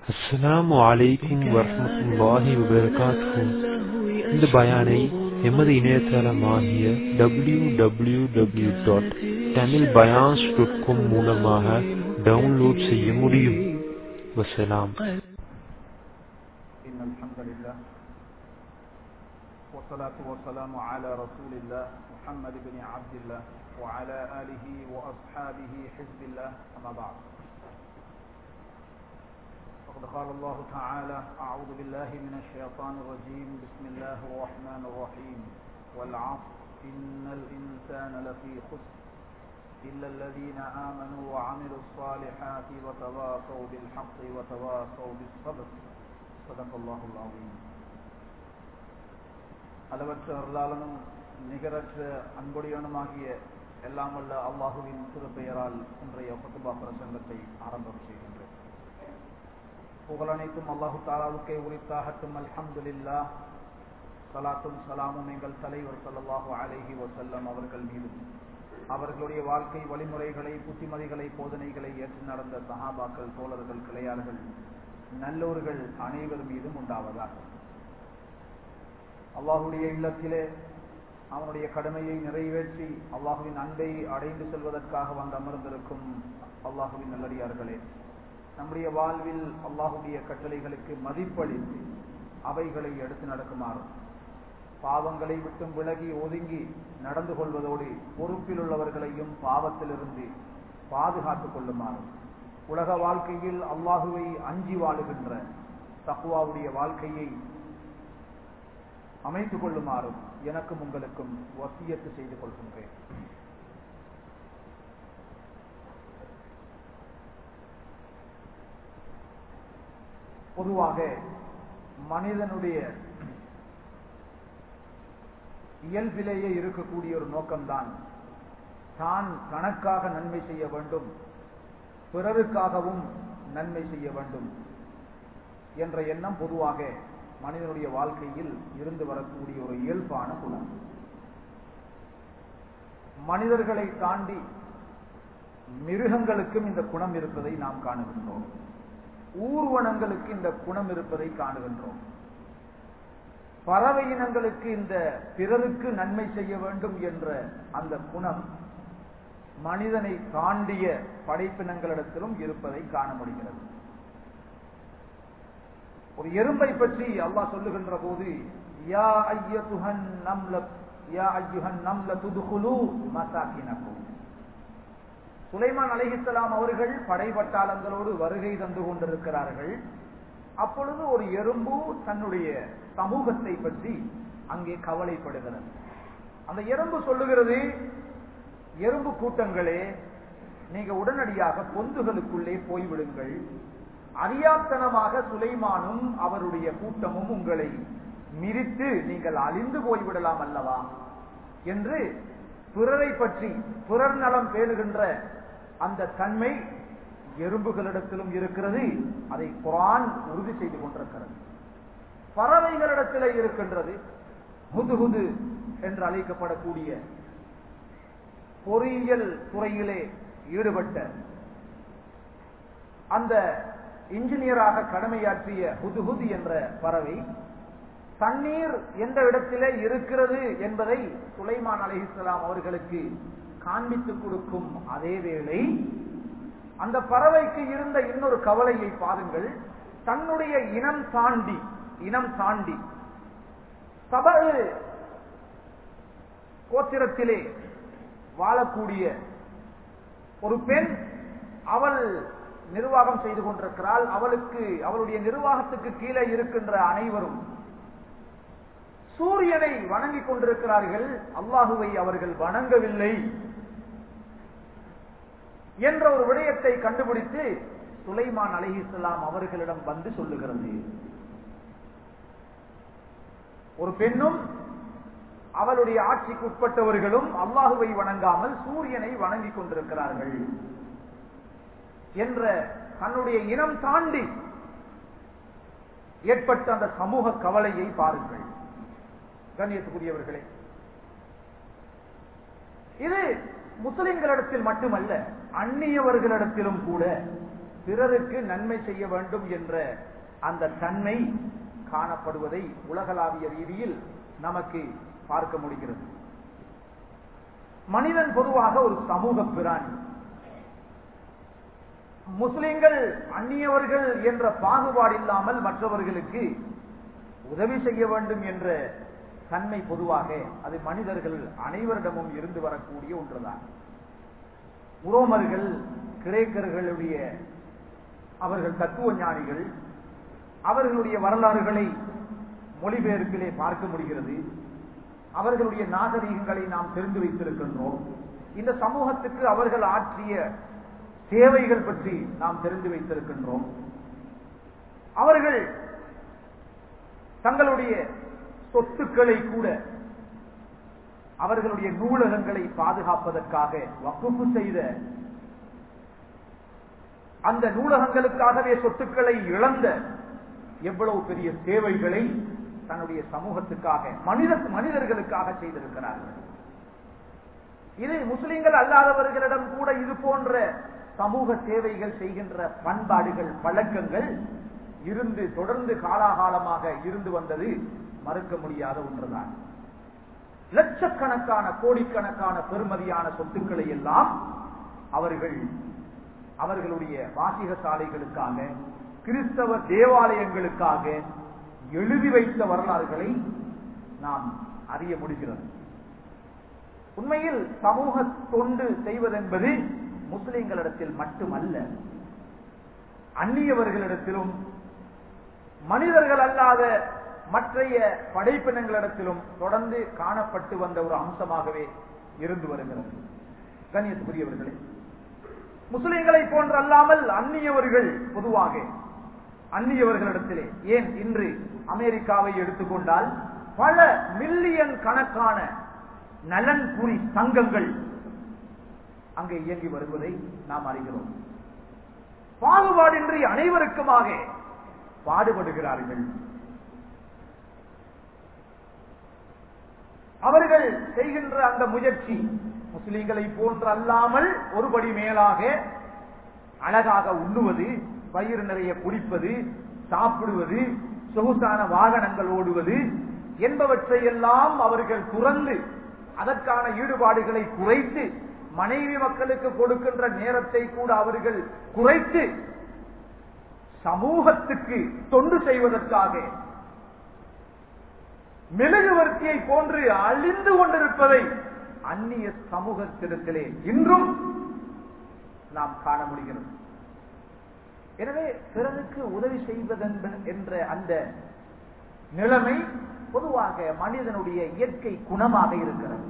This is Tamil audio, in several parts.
அஸ்ஸலாமு அலைக்கும் வரஹ்மத்துல்லாஹி வபரகாத்துஹு இந்த பயானை எமது இணையதளமாகிய W W W dot Tamil bayans dot com மூலமாக டவுன்லோட் செய்ய முடியும் வசலாம் إن الحمد لله والصلاة والسلام على رسول الله محمد بن عبد الله وعلى آله وأصحابه حزب الله أما بعد فقد قال الله تعالى أعوذ بالله من الشيطان الرجيم بسم الله الرحمن الرحيم والعصر إن الإنسان لفي خسر إلا الذين آمنوا وعملوا الصالحات وتواصوا بالحق وتواصوا بالصبر صدق الله العظيم அளவற்ற அருளாளனும் நிகரற்ற அன்புடையவனுமாகிய எல்லாம் வல்ல அல்லாஹுவின் திருப்பெயரால் இன்றைய குத்துபா பிரசங்கத்தை ஆரம்பம் செய்கின்றேன் புகழனைத்தும் அல்லாஹு தாலாவுக்கே உரித்தாகட்டும் அல்ஹம்துலில்லா சலாத்தும் சலாமும் எங்கள் தலைவர் ஸல்லல்லாஹு அலைஹி வஸல்லம் அவர்கள் மீதும் அவர்களுடைய வாழ்க்கை வழிமுறைகளை புத்திமதிகளை போதனைகளை ஏற்று நடந்த சஹாபாக்கள் தோழர்கள் கிளையார்கள் நல்லோர்கள் அனைவர் மீதும் உண்டாவதாக அல்லாஹுடைய இல்லத்திலே அவனுடைய கடமையை நிறைவேற்றி அல்லாஹுவின் அன்பை அடைந்து செல்வதற்காக வந்து அமர்ந்திருக்கும் அல்லாஹுவின் நல்லடியார்களே நம்முடைய வாழ்வில் அல்லாஹுடைய கட்டளைகளுக்கு மதிப்பளித்து அவைகளை எடுத்து நடக்குமாறும் பாவங்களை விட்டும் விலகி ஒதுங்கி நடந்து கொள்வதோடு பொறுப்பில் உள்ளவர்களையும் பாவத்திலிருந்து பாதுகாத்துக் கொள்ளுமாறும் உலக வாழ்க்கையில் அல்லாஹுவை அஞ்சி வாழுகின்ற தக்குவாவுடைய வாழ்க்கையை அமைத்துக் கொள்ளுமாறும் எனக்கும் உங்களுக்கும் வசியத்து செய்து கொள்கின்றேன் பொதுவாக மனிதனுடைய இயல்பிலேயே இருக்கக்கூடிய ஒரு நோக்கம்தான் தான் தனக்காக நன்மை செய்ய வேண்டும் பிறருக்காகவும் நன்மை செய்ய வேண்டும் என்ற எண்ணம் பொதுவாக மனிதனுடைய வாழ்க்கையில் இருந்து வரக்கூடிய ஒரு இயல்பான குணம் மனிதர்களை தாண்டி மிருகங்களுக்கும் இந்த குணம் இருப்பதை நாம் காணுகின்றோம் ஊர்வனங்களுக்கு இந்த குணம் இருப்பதை காணுகின்றோம் பறவை இனங்களுக்கு இந்த பிறருக்கு நன்மை செய்ய வேண்டும் என்ற அந்த குணம் மனிதனை தாண்டிய படைப்பினங்களிடத்திலும் இருப்பதை காண முடிகிறது ஒரு எறும்பை பற்றி அல்லாஹ் சொல்லுகின்ற போது யா ஐயத்துஹன் நம்ல யா ஐயுஹன் நம்ல துதுகுலு மசாக்கினக்கும் சுலைமான் அலைஹிஸ்ஸலாம் அவர்கள் படைபட்டாளங்களோடு வருகை தந்து கொண்டிருக்கிறார்கள் அப்பொழுது ஒரு எறும்பு தன்னுடைய சமூகத்தை பற்றி அங்கே கவலைப்படுகிறது அந்த எறும்பு சொல்லுகிறது எறும்பு கூட்டங்களே நீங்க உடனடியாக பொந்துகளுக்குள்ளே போய்விடுங்கள் அறியாத்தனமாக சுலைமானும் அவருடைய கூட்டமும் உங்களை மிரித்து நீங்கள் அழிந்து போய்விடலாம் அல்லவா என்று பிறரை பற்றி பிறர் நலம் பேணுகின்ற அந்த தன்மை எறும்புகளிடத்திலும் இருக்கிறது அதை குரான் உறுதி செய்து கொண்டிருக்கிறது பறவைகளிடத்திலே இருக்கின்றது ஹுதுஹுது என்று அழைக்கப்படக்கூடிய பொறியியல் துறையிலே ஈடுபட்ட அந்த இன்ஜினியராக கடமையாற்றிய ஹுதுஹுது என்ற பறவை தண்ணீர் எந்த இடத்திலே இருக்கிறது என்பதை சுலைமான் அலிஹிஸ்லாம் அவர்களுக்கு காண்பித்துக் கொடுக்கும் அதே வேளை அந்த பறவைக்கு இருந்த இன்னொரு கவலையை பாருங்கள் தன்னுடைய இனம் தாண்டி இனம் தாண்டி சபரு கோத்திரத்திலே வாழக்கூடிய ஒரு பெண் அவள் நிர்வாகம் செய்து கொண்டிருக்கிறாள் அவளுக்கு அவளுடைய நிர்வாகத்துக்கு கீழே இருக்கின்ற அனைவரும் சூரியனை வணங்கிக் கொண்டிருக்கிறார்கள் அல்லாஹுவை அவர்கள் வணங்கவில்லை என்ற ஒரு விடயத்தை கண்டுபிடித்து சுலைமான் அலிஹிஸ்லாம் அவர்களிடம் வந்து சொல்லுகிறது ஒரு பெண்ணும் அவளுடைய ஆட்சிக்கு உட்பட்டவர்களும் அல்லாஹுவை வணங்காமல் சூரியனை வணங்கிக் கொண்டிருக்கிறார்கள் என்ற தன்னுடைய இனம் தாண்டி ஏற்பட்ட அந்த சமூக கவலையை பாருங்கள் கண்ணியத்துக்குரியவர்களே இது முஸ்லிம்களிடத்தில் மட்டுமல்ல அந்நியவர்களிடத்திலும் கூட பிறருக்கு நன்மை செய்ய வேண்டும் என்ற அந்த தன்மை காணப்படுவதை உலகளாவிய ரீதியில் நமக்கு பார்க்க முடிகிறது மனிதன் பொதுவாக ஒரு சமூக பிராணி முஸ்லிம்கள் அந்நியவர்கள் என்ற பாகுபாடு இல்லாமல் மற்றவர்களுக்கு உதவி செய்ய வேண்டும் என்ற தன்மை பொதுவாக அது மனிதர்கள் அனைவரிடமும் இருந்து வரக்கூடிய ஒன்றுதான் உரோமர்கள் கிரேக்கர்களுடைய அவர்கள் தத்துவ ஞானிகள் அவர்களுடைய வரலாறுகளை மொழிபெயர்ப்பிலே பார்க்க முடிகிறது அவர்களுடைய நாகரீகங்களை நாம் தெரிந்து வைத்திருக்கின்றோம் இந்த சமூகத்துக்கு அவர்கள் ஆற்றிய சேவைகள் பற்றி நாம் தெரிந்து வைத்திருக்கின்றோம் அவர்கள் தங்களுடைய சொத்துக்களை கூட அவர்களுடைய நூலகங்களை பாதுகாப்பதற்காக வகுப்பு செய்த அந்த நூலகங்களுக்காகவே சொத்துக்களை இழந்த எவ்வளவு பெரிய சேவைகளை தன்னுடைய சமூகத்துக்காக மனித மனிதர்களுக்காக செய்திருக்கிறார்கள் இது முஸ்லிம்கள் அல்லாதவர்களிடம் கூட இது போன்ற சமூக சேவைகள் செய்கின்ற பண்பாடுகள் பழக்கங்கள் இருந்து தொடர்ந்து காலாகாலமாக இருந்து வந்தது மறுக்க முடியாத ஒன்றுதான் லட்சக்கணக்கான கோடிக்கணக்கான பெருமதியான சொத்துக்களை எல்லாம் அவர்கள் அவர்களுடைய வாசிக சாலைகளுக்காக கிறிஸ்தவ தேவாலயங்களுக்காக எழுதி வைத்த வரலாறுகளை நாம் அறிய முடிகிறது உண்மையில் சமூக தொண்டு செய்வதென்பது முஸ்லிம்களிடத்தில் மட்டுமல்ல அந்நியவர்களிடத்திலும் மனிதர்கள் அல்லாத மற்றைய படைப்பினங்களிடத்திலும் தொடர்ந்து காணப்பட்டு வந்த ஒரு அம்சமாகவே இருந்து வருகிறது கண்ணியத்துக்குரியவர்களே முஸ்லிம்களை போன்று அல்லாமல் அந்நியவர்கள் பொதுவாக அந்நியவர்களிடத்திலே ஏன் இன்று அமெரிக்காவை எடுத்துக்கொண்டால் பல மில்லியன் கணக்கான நலன்புரி சங்கங்கள் அங்கே இயங்கி வருவதை நாம் அறிகிறோம் பாகுபாடின்றி அனைவருக்குமாக பாடுபடுகிறார்கள் அவர்கள் செய்கின்ற அந்த முயற்சி முஸ்லிம்களை போன்று அல்லாமல் ஒருபடி மேலாக அழகாக உண்ணுவது வயிறு நிறைய குடிப்பது சாப்பிடுவது சொகுசான வாகனங்கள் ஓடுவது என்பவற்றை எல்லாம் அவர்கள் துறந்து அதற்கான ஈடுபாடுகளை குறைத்து மனைவி மக்களுக்கு கொடுக்கின்ற நேரத்தை கூட அவர்கள் குறைத்து சமூகத்துக்கு தொண்டு செய்வதற்காக மெழுகுவர்த்தியை போன்று அழிந்து கொண்டிருப்பதை அந்நிய சமூகத்திடத்திலே இன்றும் நாம் காண முடிகிறது எனவே பிறருக்கு உதவி செய்வதென்ப என்ற அந்த நிலைமை பொதுவாக மனிதனுடைய இயற்கை குணமாக இருக்கிறது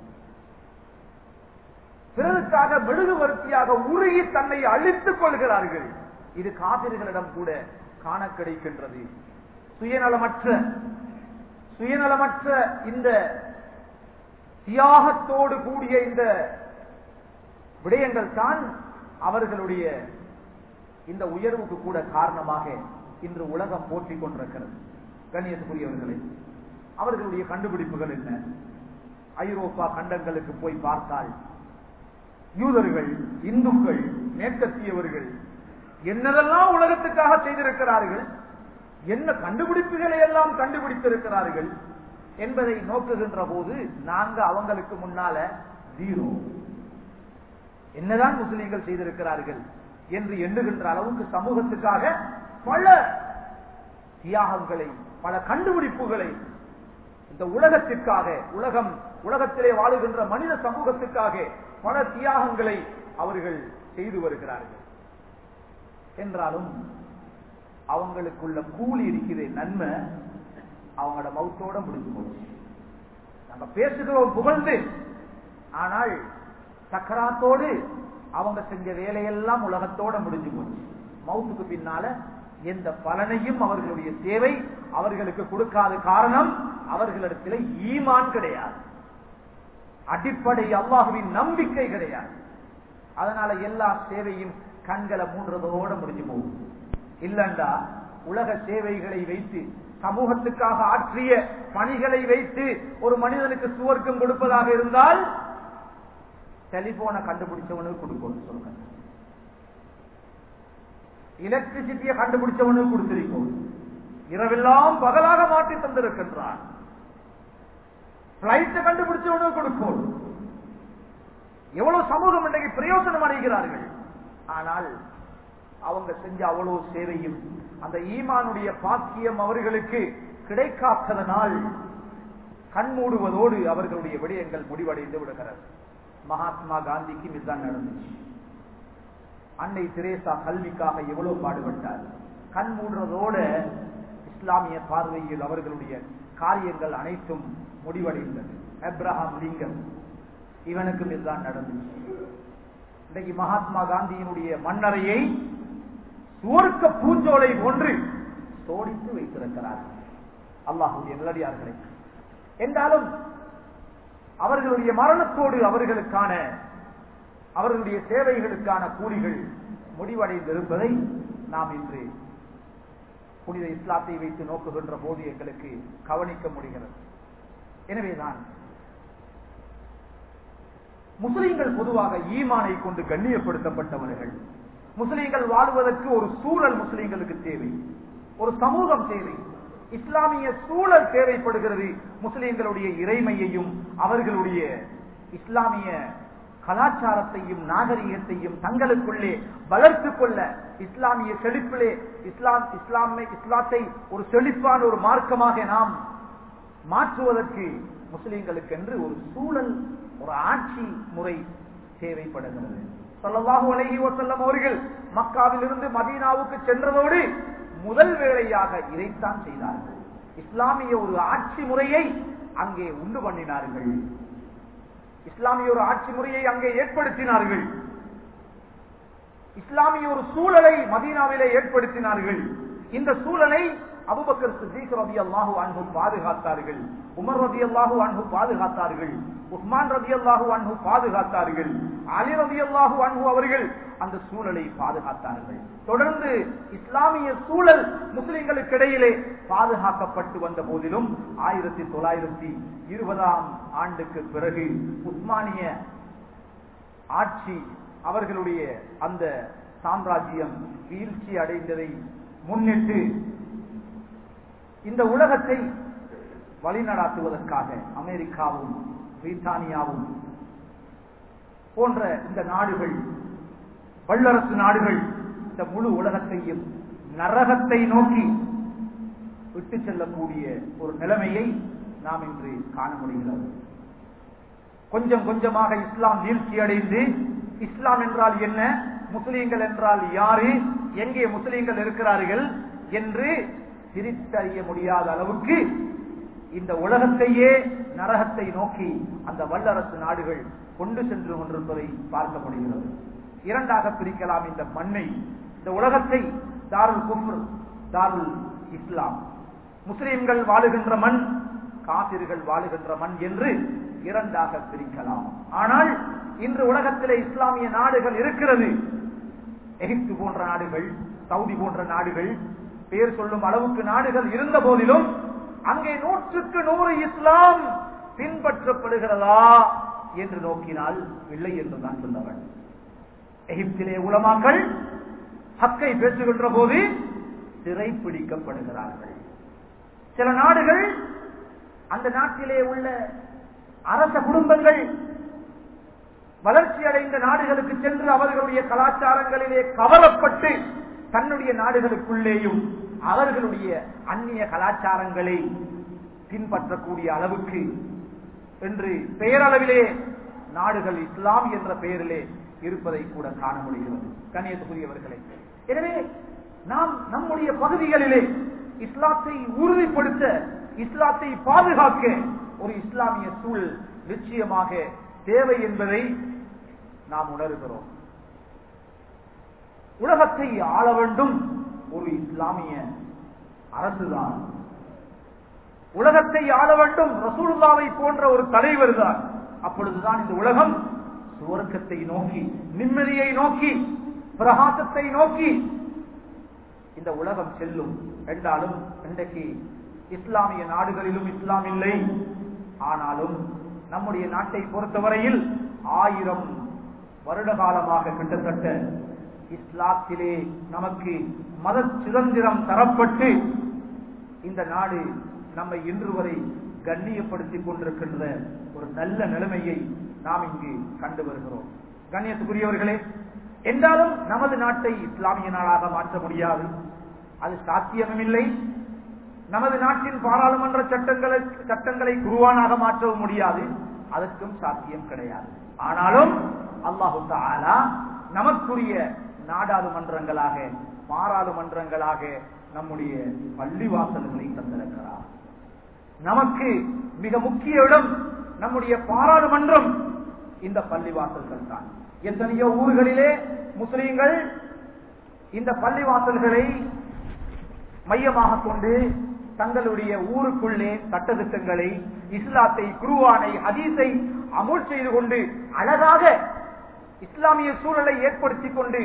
பிறருக்காக மெழுகுவர்த்தியாக உருகி தன்னை அழித்துக் கொள்கிறார்கள் இது காவிரிகளிடம் கூட காண கிடைக்கின்றது சுயநலமற்ற சுயநலமற்ற இந்த தியாகத்தோடு கூடிய இந்த விடயங்கள் தான் அவர்களுடைய இந்த உயர்வுக்கு கூட காரணமாக இன்று உலகம் போற்றிக் கொண்டிருக்கிறது கண்ணியத்துக்குரியவர்களே அவர்களுடைய கண்டுபிடிப்புகள் என்ன ஐரோப்பா கண்டங்களுக்கு போய் பார்த்தால் யூதர்கள் இந்துக்கள் மேற்கத்தியவர்கள் என்னதெல்லாம் உலகத்துக்காக செய்திருக்கிறார்கள் என்ன கண்டுபிடிப்புகளை எல்லாம் கண்டுபிடித்திருக்கிறார்கள் என்பதை நோக்குகின்ற போது நாங்க அவங்களுக்கு முன்னால ஜீரோ என்னதான் முஸ்லீம்கள் செய்திருக்கிறார்கள் என்று எண்ணுகின்ற அளவுக்கு சமூகத்துக்காக பல தியாகங்களை பல கண்டுபிடிப்புகளை இந்த உலகத்திற்காக உலகம் உலகத்திலே வாழுகின்ற மனித சமூகத்துக்காக பல தியாகங்களை அவர்கள் செய்து வருகிறார்கள் என்றாலும் அவங்களுக்குள்ள கூலி இருக்கிற நன்மை அவங்களோட மௌத்தோட முடிஞ்சு போச்சு நம்ம பேசுகிறோம் புகழ்ந்து ஆனால் சக்கராத்தோடு அவங்க செஞ்ச வேலையெல்லாம் உலகத்தோட முடிஞ்சு போச்சு மவுத்துக்கு பின்னால எந்த பலனையும் அவர்களுடைய சேவை அவர்களுக்கு கொடுக்காத காரணம் அவர்களிடத்தில் ஈமான் கிடையாது அடிப்படை அல்லாஹுவின் நம்பிக்கை கிடையாது அதனால எல்லா சேவையும் கண்களை மூன்றதோட முடிஞ்சு போகும் இல்லண்டா உலக சேவைகளை வைத்து சமூகத்துக்காக ஆற்றிய பணிகளை வைத்து ஒரு மனிதனுக்கு சுவர்க்கம் கொடுப்பதாக இருந்தால் டெலிபோனை கண்டுபிடிச்சவனுக்கு கொடுக்கணும் சொல்லுங்க எலக்ட்ரிசிட்டியை கண்டுபிடிச்சவனுக்கு கொடுத்திருக்கோம் இரவெல்லாம் பகலாக மாற்றி தந்திருக்கின்றான் பிளைட்டை கண்டுபிடிச்சவனுக்கு கொடுக்கும் எவ்வளவு சமூகம் இன்றைக்கு பிரயோசனம் அடைகிறார்கள் ஆனால் அவங்க செஞ்ச அவ்வளவு சேவையும் அந்த ஈமானுடைய பாக்கியம் அவர்களுக்கு கிடைக்காததனால் கண்மூடுவதோடு அவர்களுடைய விடயங்கள் முடிவடைந்து விடுகிறது மகாத்மா காந்திக்கு இதுதான் நடந்துச்சு அன்னை திரேசா கல்விக்காக எவ்வளவு பாடுபட்டார் கண் மூடுறதோட இஸ்லாமிய பார்வையில் அவர்களுடைய காரியங்கள் அனைத்தும் முடிவடைந்தது அப்ரஹாம் லிங்கம் இவனுக்கும் இதுதான் நடந்துச்சு இன்றைக்கு மகாத்மா காந்தியினுடைய மன்னரையை சுவர்க்க பூஞ்சோலை ஒன்று சோடித்து வைத்திருக்கிறார்கள் அல்லாஹுடைய நிலடியார்களை என்றாலும் அவர்களுடைய மரணத்தோடு அவர்களுக்கான அவர்களுடைய சேவைகளுக்கான கூலிகள் முடிவடைந்திருப்பதை நாம் இன்று புனித இஸ்லாத்தை வைத்து நோக்குகின்ற போது எங்களுக்கு கவனிக்க முடிகிறது எனவேதான் முஸ்லிம்கள் பொதுவாக ஈமானை கொண்டு கண்ணியப்படுத்தப்பட்டவர்கள் முஸ்லிம்கள் வாழ்வதற்கு ஒரு சூழல் முஸ்லிம்களுக்கு தேவை ஒரு சமூகம் தேவை இஸ்லாமிய சூழல் தேவைப்படுகிறது முஸ்லிம்களுடைய இறைமையையும் அவர்களுடைய இஸ்லாமிய கலாச்சாரத்தையும் நாகரிகத்தையும் தங்களுக்குள்ளே வளர்த்துக் கொள்ள இஸ்லாமிய செழிப்பிலே இஸ்லாம் இஸ்லாமை இஸ்லாத்தை ஒரு செழிப்பான ஒரு மார்க்கமாக நாம் மாற்றுவதற்கு முஸ்லிம்களுக்கு என்று ஒரு சூழல் ஒரு ஆட்சி முறை தேவைப்படுகிறது சொல்லவாக உலகி வசல்லம் அவர்கள் மக்காவில் இருந்து மதீனாவுக்கு சென்றதோடு முதல் வேளையாக இதைத்தான் செய்தார்கள் இஸ்லாமிய ஒரு ஆட்சி முறையை அங்கே உண்டு பண்ணினார்கள் இஸ்லாமிய ஒரு ஆட்சி முறையை அங்கே ஏற்படுத்தினார்கள் இஸ்லாமிய ஒரு சூழலை மதீனாவிலே ஏற்படுத்தினார்கள் இந்த சூழலை அபுபக்கர் சித்திக் ரதி அல்லாஹு அன்பு பாதுகாத்தார்கள் உமர் ரதி அல்லாஹு அன்பு பாதுகாத்தார்கள் உஸ்மான் ரதி அல்லாஹு அன்பு பாதுகாத்தார்கள் அலி ரதி அல்லாஹு அன்பு அவர்கள் அந்த சூழலை பாதுகாத்தார்கள் தொடர்ந்து இஸ்லாமிய சூழல் முஸ்லிம்களுக்கு இடையிலே பாதுகாக்கப்பட்டு வந்த போதிலும் ஆயிரத்தி தொள்ளாயிரத்தி இருபதாம் ஆண்டுக்கு பிறகு உஸ்மானிய ஆட்சி அவர்களுடைய அந்த சாம்ராஜ்யம் வீழ்ச்சி அடைந்ததை முன்னிட்டு இந்த உலகத்தை வழிநடாத்துவதற்காக அமெரிக்காவும் பிரித்தானியாவும் போன்ற இந்த நாடுகள் வல்லரசு நாடுகள் இந்த முழு உலகத்தையும் நரகத்தை நோக்கி விட்டு செல்லக்கூடிய ஒரு நிலைமையை நாம் இன்று காண முடிகிறது கொஞ்சம் கொஞ்சமாக இஸ்லாம் வீழ்ச்சி அடைந்து இஸ்லாம் என்றால் என்ன முஸ்லீம்கள் என்றால் யாரு எங்கே முஸ்லீம்கள் இருக்கிறார்கள் என்று பிரித்தறிய முடியாத அளவுக்கு இந்த உலகத்தையே நரகத்தை நோக்கி அந்த வல்லரசு நாடுகள் கொண்டு சென்று கொண்டிருப்பதை பார்க்க முடிகிறது இரண்டாக பிரிக்கலாம் இந்த மண்ணை இந்த உலகத்தை தாருல் குஃபர் தாருல் இஸ்லாம் முஸ்லிம்கள் வாழுகின்ற மண் காசிர்கள் வாழுகின்ற மண் என்று இரண்டாக பிரிக்கலாம் ஆனால் இன்று உலகத்திலே இஸ்லாமிய நாடுகள் இருக்கிறது எகிப்து போன்ற நாடுகள் சவுதி போன்ற நாடுகள் பேர் சொல்லும் அளவுக்கு நாடுகள் இருந்த போதிலும் அங்கே நூற்றுக்கு நூறு இஸ்லாம் பின்பற்றப்படுகிறதா என்று நோக்கினால் இல்லை என்றுதான் சொன்னவன் எகிப்திலே உலமாக்கள் ஹக்கை பேசுகின்ற போது சிறைப்பிடிக்கப்படுகிறார்கள் சில நாடுகள் அந்த நாட்டிலே உள்ள அரச குடும்பங்கள் வளர்ச்சி அடைந்த நாடுகளுக்கு சென்று அவர்களுடைய கலாச்சாரங்களிலே கவரப்பட்டு தன்னுடைய நாடுகளுக்குள்ளேயும் அவர்களுடைய அந்நிய கலாச்சாரங்களை பின்பற்றக்கூடிய அளவுக்கு என்று பெயரளவிலே நாடுகள் இஸ்லாம் என்ற பெயரிலே இருப்பதை கூட காண முடிகிறது கண்ணியத்துக்குரியவர்களே எனவே நாம் நம்முடைய பகுதிகளிலே இஸ்லாத்தை உறுதிப்படுத்த இஸ்லாத்தை பாதுகாக்க ஒரு இஸ்லாமிய சூழல் நிச்சயமாக தேவை என்பதை நாம் உணர்கிறோம் உலகத்தை ஆள வேண்டும் ஒரு இஸ்லாமிய அரசுதான் உலகத்தை ஆள வேண்டும் ரசூலுல்லாவை போன்ற ஒரு தலைவர் தான் அப்பொழுதுதான் இந்த உலகம் சுவர்க்கத்தை நோக்கி நிம்மதியை நோக்கி பிரகாசத்தை நோக்கி இந்த உலகம் செல்லும் என்றாலும் இன்றைக்கு இஸ்லாமிய நாடுகளிலும் இஸ்லாம் இல்லை ஆனாலும் நம்முடைய நாட்டை பொறுத்தவரையில் ஆயிரம் வருட காலமாக கிட்டத்தட்ட இஸ்லாத்திலே நமக்கு மத சுதந்திரம் தரப்பட்டு இந்த நாடு நம்மை இன்று வரை கண்ணியப்படுத்திக் கொண்டிருக்கின்ற ஒரு நல்ல நிலைமையை நாம் இங்கு கண்டு வருகிறோம் கண்ணியத்துக்குரியவர்களே என்றாலும் நமது நாட்டை இஸ்லாமிய நாடாக மாற்ற முடியாது அது சாத்தியமும் இல்லை நமது நாட்டின் பாராளுமன்ற சட்டங்களை சட்டங்களை குருவானாக மாற்றவும் முடியாது அதற்கும் சாத்தியம் கிடையாது ஆனாலும் அல்லாஹு தாலா நமக்குரிய நாடாளுமன்றங்களாக பாராளுமன்றங்களாக நம்முடைய பள்ளிவாசல்களை தந்திருக்கிறார் நமக்கு மிக முக்கிய இடம் நம்முடைய பாராளுமன்றம் இந்த பள்ளிவாசல்கள் தான் எத்தனையோ ஊர்களிலே முஸ்லீம்கள் இந்த பள்ளிவாசல்களை மையமாக கொண்டு தங்களுடைய ஊருக்குள்ளே சட்டத்திட்டங்களை இஸ்லாத்தை குருவானை ஹதீஸை அமுல் செய்து கொண்டு அழகாக இஸ்லாமிய சூழலை ஏற்படுத்திக் கொண்டு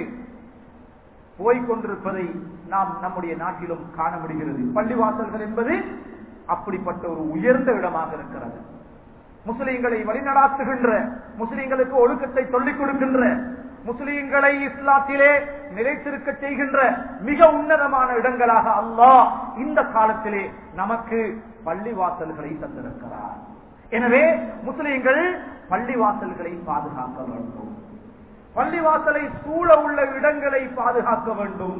போய்கொண்டிருப்பதை நாம் நம்முடைய நாட்டிலும் காண முடிகிறது பள்ளிவாசல்கள் என்பது அப்படிப்பட்ட ஒரு உயர்ந்த இடமாக இருக்கிறது முஸ்லிம்களை வழிநடாத்துகின்ற முஸ்லிம்களுக்கு ஒழுக்கத்தை சொல்லிக் கொடுக்கின்ற முஸ்லிம்களை இஸ்லாத்திலே நிலைத்திருக்க செய்கின்ற மிக உன்னதமான இடங்களாக அல்லாஹ் இந்த காலத்திலே நமக்கு பள்ளிவாசல்களை தந்திருக்கிறார் எனவே முஸ்லிம்கள் பள்ளிவாசல்களை பாதுகாக்க வேண்டும் பள்ளிவாசலை சூழ உள்ள இடங்களை பாதுகாக்க வேண்டும்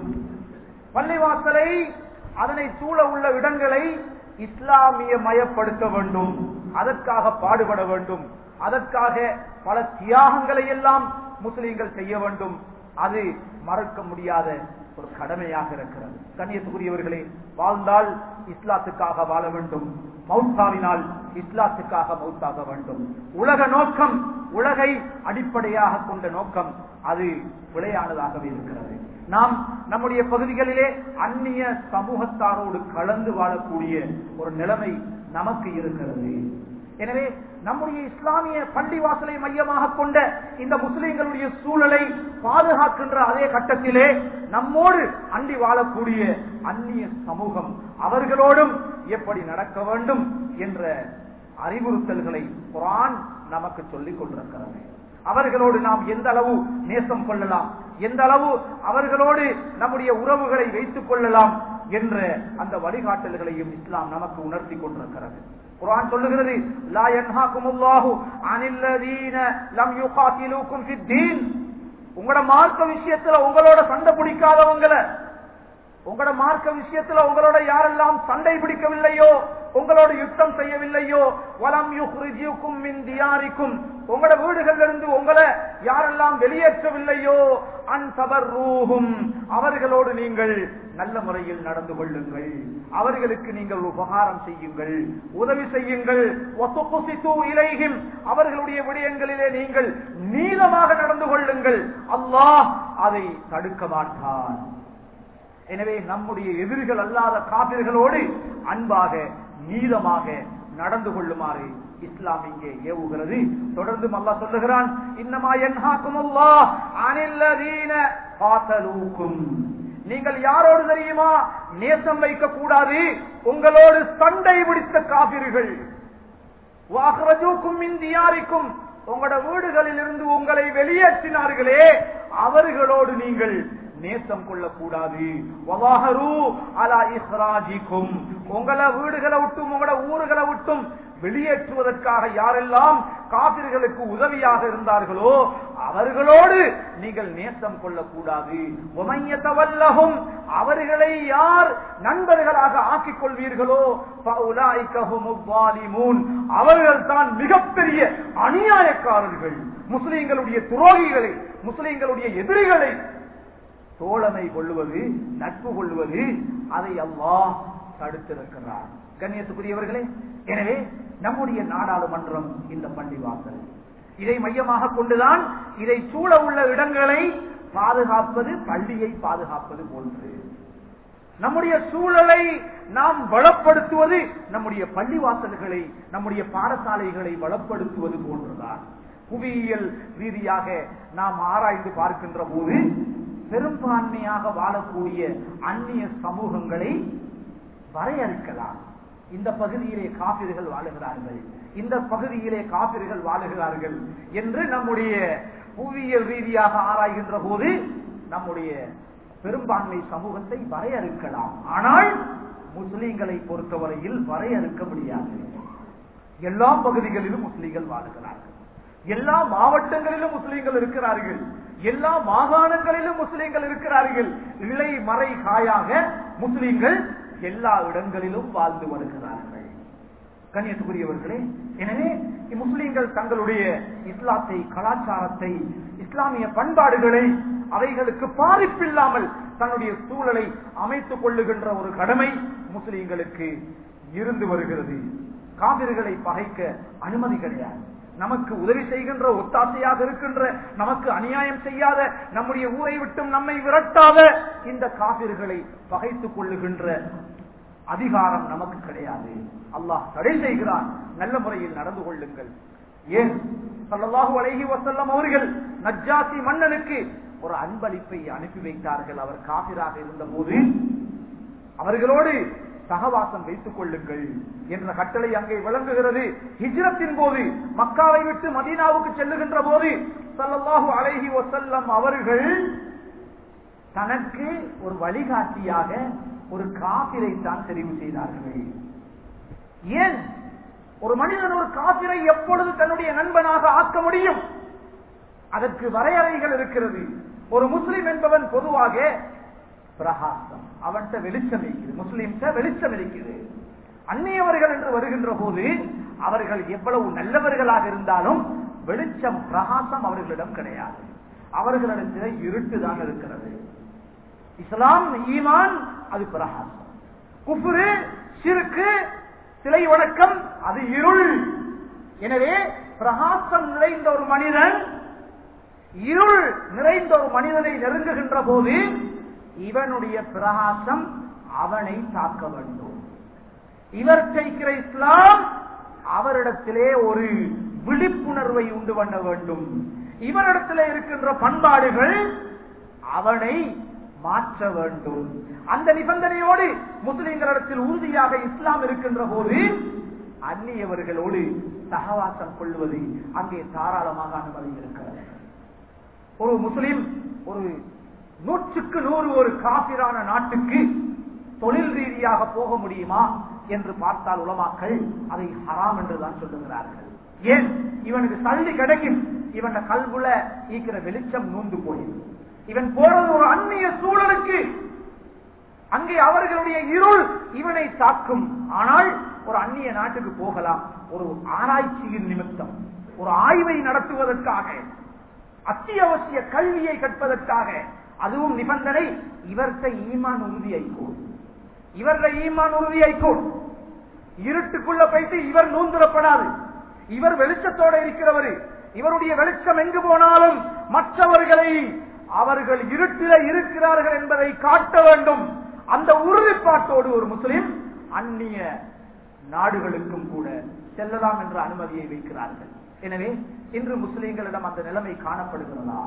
பள்ளிவாசலை அதனை சூழ உள்ள இடங்களை இஸ்லாமிய மயப்படுத்த வேண்டும் அதற்காக பாடுபட வேண்டும் அதற்காக பல தியாகங்களை எல்லாம் முஸ்லீம்கள் செய்ய வேண்டும் அது மறக்க முடியாத ஒரு கடமையாக இருக்கிறது கண்ணியத்துக்குரியவர்களே வாழ்ந்தால் இஸ்லாத்துக்காக வாழ வேண்டும் மௌத்தாவினால் இஸ்லாத்துக்காக மௌத்தாக வேண்டும் உலக நோக்கம் உலகை அடிப்படையாக கொண்ட நோக்கம் அது விளையானதாகவே இருக்கிறது நாம் நம்முடைய பகுதிகளிலே அந்நிய சமூகத்தாரோடு கலந்து வாழக்கூடிய ஒரு நிலைமை நமக்கு இருக்கிறது எனவே நம்முடைய இஸ்லாமிய பள்ளி வாசலை மையமாக கொண்ட இந்த முஸ்லிம்களுடைய சூழலை பாதுகாக்கின்ற அதே கட்டத்திலே நம்மோடு அண்டி வாழக்கூடிய அந்நிய சமூகம் அவர்களோடும் எப்படி நடக்க வேண்டும் என்ற அறிவுறுத்தல்களை குரான் நமக்கு சொல்லிக் கொண்டிருக்கிறது அவர்களோடு நாம் எந்த அளவு நேசம் கொள்ளலாம் எந்த அளவு அவர்களோடு நம்முடைய உறவுகளை வைத்துக் கொள்ளலாம் என்ற அந்த வழிகாட்டல்களையும் இஸ்லாம் நமக்கு உணர்த்தி கொண்டிருக்கிறது குரான் சொல்லுகிறது லா யன்ஹாகுமுல்லாஹு அனில்லதீன லம் யுகாத்திலூக்கும் ஃபித்தீன் உங்களோட மார்க்க விஷயத்துல உங்களோட சண்டை பிடிக்காதவங்களை உங்களோட மார்க்க விஷயத்துல உங்களோட யாரெல்லாம் சண்டை பிடிக்கவில்லையோ உங்களோட யுத்தம் செய்யவில்லையோ வலம் யுஹ்ரிஜுக்கும் மின் தியாரிக்கும் உங்களோட வீடுகள்ல இருந்து உங்களை யாரெல்லாம் வெளியேற்றவில்லையோ அன்பவர் ரூஹும் அவர்களோடு நீங்கள் நல்ல முறையில் நடந்து கொள்ளுங்கள் அவர்களுக்கு நீங்கள் உபகாரம் செய்யுங்கள் உதவி செய்யுங்கள் இலைகும் அவர்களுடைய விடயங்களிலே நீங்கள் நீளமாக நடந்து கொள்ளுங்கள் அல்லாஹ் அதை தடுக்க மாட்டான் எனவே நம்முடைய எதிரிகள் அல்லாத காபிர்களோடு அன்பாக நீதமாக நடந்து கொள்ளுமாறு இஸ்லாம் இங்கே ஏவுகிறது தொடர்ந்து அல்லா சொல்லுகிறான் இன்னமா என்ஹாக்கும் அல்லாஹ் அனில்லதீன காத்தலூக்கும் நீங்கள் யாரோடு தெரியுமா நேசம் வைக்க கூடாது உங்களோடு சண்டை பிடித்த காபிர்கள் வாகரஜூக்கும் இந்தியாரிக்கும் உங்களோட வீடுகளில் இருந்து உங்களை வெளியேற்றினார்களே அவர்களோடு நீங்கள் நேசம் கொள்ளக்கூடாது உங்களை வீடுகளை விட்டும் உங்களோட ஊர்களை விட்டும் வெளியேற்றுவதற்காக யாரெல்லாம் காபிர்களுக்கு உதவியாக இருந்தார்களோ அவர்களோடு நீங்கள் நேசம் கொள்ளக்கூடாது உமையத்தவல்லகும் அவர்களை யார் நண்பர்களாக ஆக்கிக் கொள்வீர்களோ அவர்கள் தான் மிகப்பெரிய அநியாயக்காரர்கள் முஸ்லிம்களுடைய துரோகிகளை முஸ்லிம்களுடைய எதிரிகளை தோழமை கொள்ளுவது நட்பு கொள்ளுவது அதை அல்லாஹ் தடுத்திருக்கிறார் கண்ணியத்துக்குரியவர்களே எனவே நம்முடைய நாடாளுமன்றம் இந்த பள்ளிவாசல் இதை மையமாக கொண்டுதான் இதை சூழ உள்ள இடங்களை பாதுகாப்பது பள்ளியை பாதுகாப்பது போன்று நம்முடைய சூழலை நாம் வளப்படுத்துவது நம்முடைய பள்ளிவாசல்களை நம்முடைய பாடசாலைகளை வளப்படுத்துவது போன்றுதான் புவியியல் ரீதியாக நாம் ஆராய்ந்து பார்க்கின்ற போது பெரும்பான்மையாக வாழக்கூடிய அந்நிய சமூகங்களை வரையறுக்கலாம் இந்த பகுதியிலே காபிர்கள் வாழுகிறார்கள் இந்த பகுதியிலே காபிர்கள் வாழுகிறார்கள் என்று நம்முடைய புவியியல் ரீதியாக ஆராய்கின்ற போது நம்முடைய பெரும்பான்மை சமூகத்தை வரையறுக்கலாம் ஆனால் முஸ்லிம்களை பொறுத்தவரையில் வரையறுக்க முடியாது எல்லா பகுதிகளிலும் முஸ்லிம்கள் வாழுகிறார்கள் எல்லா மாவட்டங்களிலும் முஸ்லிம்கள் இருக்கிறார்கள் எல்லா மாகாணங்களிலும் முஸ்லிம்கள் இருக்கிறார்கள் இலை மறை காயாக முஸ்லிம்கள் எல்லா இடங்களிலும் வாழ்ந்து வருகிறார்கள் கண்ணியத்துக்குரியவர்களே எனவே முஸ்லிம்கள் தங்களுடைய இஸ்லாத்தை கலாச்சாரத்தை இஸ்லாமிய பண்பாடுகளை அவைகளுக்கு பாதிப்பில்லாமல் தன்னுடைய சூழலை அமைத்துக் கொள்ளுகின்ற ஒரு கடமை முஸ்லிம்களுக்கு இருந்து வருகிறது காவிர்களை பகைக்க அனுமதி கிடையாது நமக்கு உதவி செய்கின்ற ஒத்தாசையாக இருக்கின்ற நமக்கு அநியாயம் செய்யாத நம்முடைய ஊரை விட்டும் நம்மை விரட்டாத இந்த காவிர்களை பகைத்துக் கொள்ளுகின்ற அதிகாரம் நமக்கு கிடையாது அல்லாஹ் தடை செய்கிறான் நல்ல முறையில் நடந்து கொள்ளுங்கள் ஏன் சல்லல்லாஹு அலைஹி வசல்லம் அவர்கள் நஜ்ஜாசி மன்னனுக்கு ஒரு அன்பளிப்பை அனுப்பி வைத்தார்கள் அவர் காபிராக இருந்த போது அவர்களோடு சகவாசம் வைத்துக் கொள்ளுங்கள் என்ற கட்டளை அங்கே விளங்குகிறது ஹிஜ்ரத்தின் போது மக்காவை விட்டு மதீனாவுக்கு செல்லுகின்ற போது சல்லல்லாஹு அலைஹி வசல்லம் அவர்கள் தனக்கு ஒரு வழிகாட்டியாக ஒரு காபிரை தான் தெரிவு செய்தார்கள் ஏன் ஒரு மனிதன் ஒரு காபிரை எப்பொழுது தன்னுடைய நண்பனாக ஆக்க முடியும் அதற்கு வரையறைகள் இருக்கிறது ஒரு முஸ்லிம் என்பவன் பொதுவாக பிரகாசம் அவன்கிட்ட வெளிச்சம் இருக்கிறது முஸ்லிம்கிட்ட வெளிச்சம் இருக்கிறது அந்நியவர்கள் என்று வருகின்ற போது அவர்கள் எவ்வளவு நல்லவர்களாக இருந்தாலும் வெளிச்சம் பிரகாசம் அவர்களிடம் கிடையாது அவர்களிடத்தில் இருட்டு தான் இருக்கிறது இஸ்லாம் ஈமான் அது பிரகாசம் குஃபுரு சிறுக்கு சிலை வணக்கம் அது இருள் எனவே பிரகாசம் நிறைந்த ஒரு மனிதன் இருள் நிறைந்த ஒரு மனிதனை நெருங்குகின்ற போது இவனுடைய பிரகாசம் அவனை தாக்க வேண்டும் இவர் செய்கிற இஸ்லாம் அவரிடத்திலே ஒரு விழிப்புணர்வை உண்டு பண்ண வேண்டும் இவரிடத்திலே இருக்கின்ற பண்பாடுகள் அவனை மாற்ற வேண்டும் அந்த நிபந்தனையோடு முஸ்லிம்களிடத்தில் உறுதியாக இஸ்லாம் இருக்கின்ற போது அந்நியவர்களோடு சகவாசம் கொள்வது அங்கே தாராளமாக அனுமதி இருக்கிறது ஒரு முஸ்லிம் ஒரு நூற்றுக்கு நூறு ஒரு காபிரான நாட்டுக்கு தொழில் ரீதியாக போக முடியுமா என்று பார்த்தால் உலமாக்கள் அதை ஹராம் என்றுதான் சொல்லுகிறார்கள் ஏன் இவனுக்கு சல்லி கிடைக்கும் இவன் கல்குல ஈக்கிற வெளிச்சம் நூந்து போயிடும் இவன் போறது ஒரு அந்நிய சூழலுக்கு அங்கே அவர்களுடைய இருள் இவனை தாக்கும் ஆனால் ஒரு அந்நிய நாட்டுக்கு போகலாம் ஒரு ஆராய்ச்சியின் நிமித்தம் ஒரு ஆய்வை நடத்துவதற்காக அத்தியாவசிய கல்வியை கற்பதற்காக அதுவும் நிபந்தனை இவர்கிட்ட ஈமான் உறுதியாய்க்கும் இவர்கள் ஈமான் உறுதியாய்க்கும் இருட்டுக்குள்ள போயிட்டு இவர் நூந்துடப்படாது இவர் வெளிச்சத்தோட இருக்கிறவர் இவருடைய வெளிச்சம் எங்கு போனாலும் மற்றவர்களை அவர்கள் இருட்டில இருக்கிறார்கள் என்பதை காட்ட வேண்டும் அந்த உறுதிப்பாட்டோடு ஒரு முஸ்லிம் அந்நிய நாடுகளுக்கும் கூட செல்லலாம் என்ற அனுமதியை வைக்கிறார்கள் எனவே இன்று முஸ்லிம்களிடம் அந்த நிலைமை காணப்படுகிறதா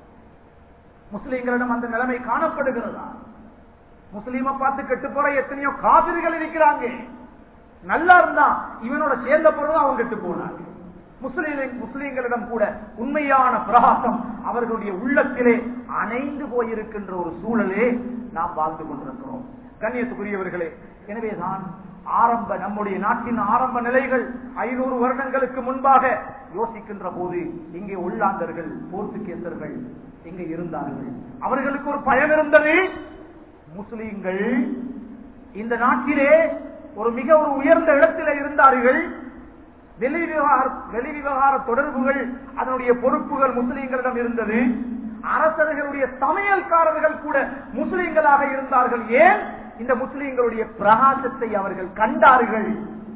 முஸ்லிம்களிடம் அந்த நிலைமை காணப்படுகிறதா முஸ்லீமை பார்த்து கெட்டு போற எத்தனையோ காவிரிகள் இருக்கிறாங்க நல்லா இருந்தா இவனோட சேர்ந்த பொழுது அவன் கெட்டு போனாங்க முஸ்லீம் முஸ்லீம்களிடம் கூட உண்மையான பிரகாசம் அவர்களுடைய உள்ளத்திலே அணைந்து போயிருக்கின்ற ஒரு சூழலே நாம் வாழ்ந்து கொண்டிருக்கிறோம் கண்ணியத்துக்குரியவர்களே எனவேதான் ஆரம்ப நம்முடைய நாட்டின் ஆரம்ப நிலைகள் ஐநூறு வருடங்களுக்கு முன்பாக யோசிக்கின்ற போது இங்கே உள்ளாந்தர்கள் போர்த்துகேசர்கள் இங்கே இருந்தார்கள் அவர்களுக்கு ஒரு பயன் இருந்தது முஸ்லீம்கள் இந்த நாட்டிலே ஒரு மிக ஒரு உயர்ந்த இடத்திலே இருந்தார்கள் வெளி விவகார வெளி விவகார தொடர்புகள் அதனுடைய பொறுப்புகள் முஸ்லீம்களிடம் இருந்தது அரசர்களுடைய சமையல்காரர்கள் கூட முஸ்லீம்களாக இருந்தார்கள் ஏன் இந்த முஸ்லீம்களுடைய பிரகாசத்தை அவர்கள் கண்டார்கள்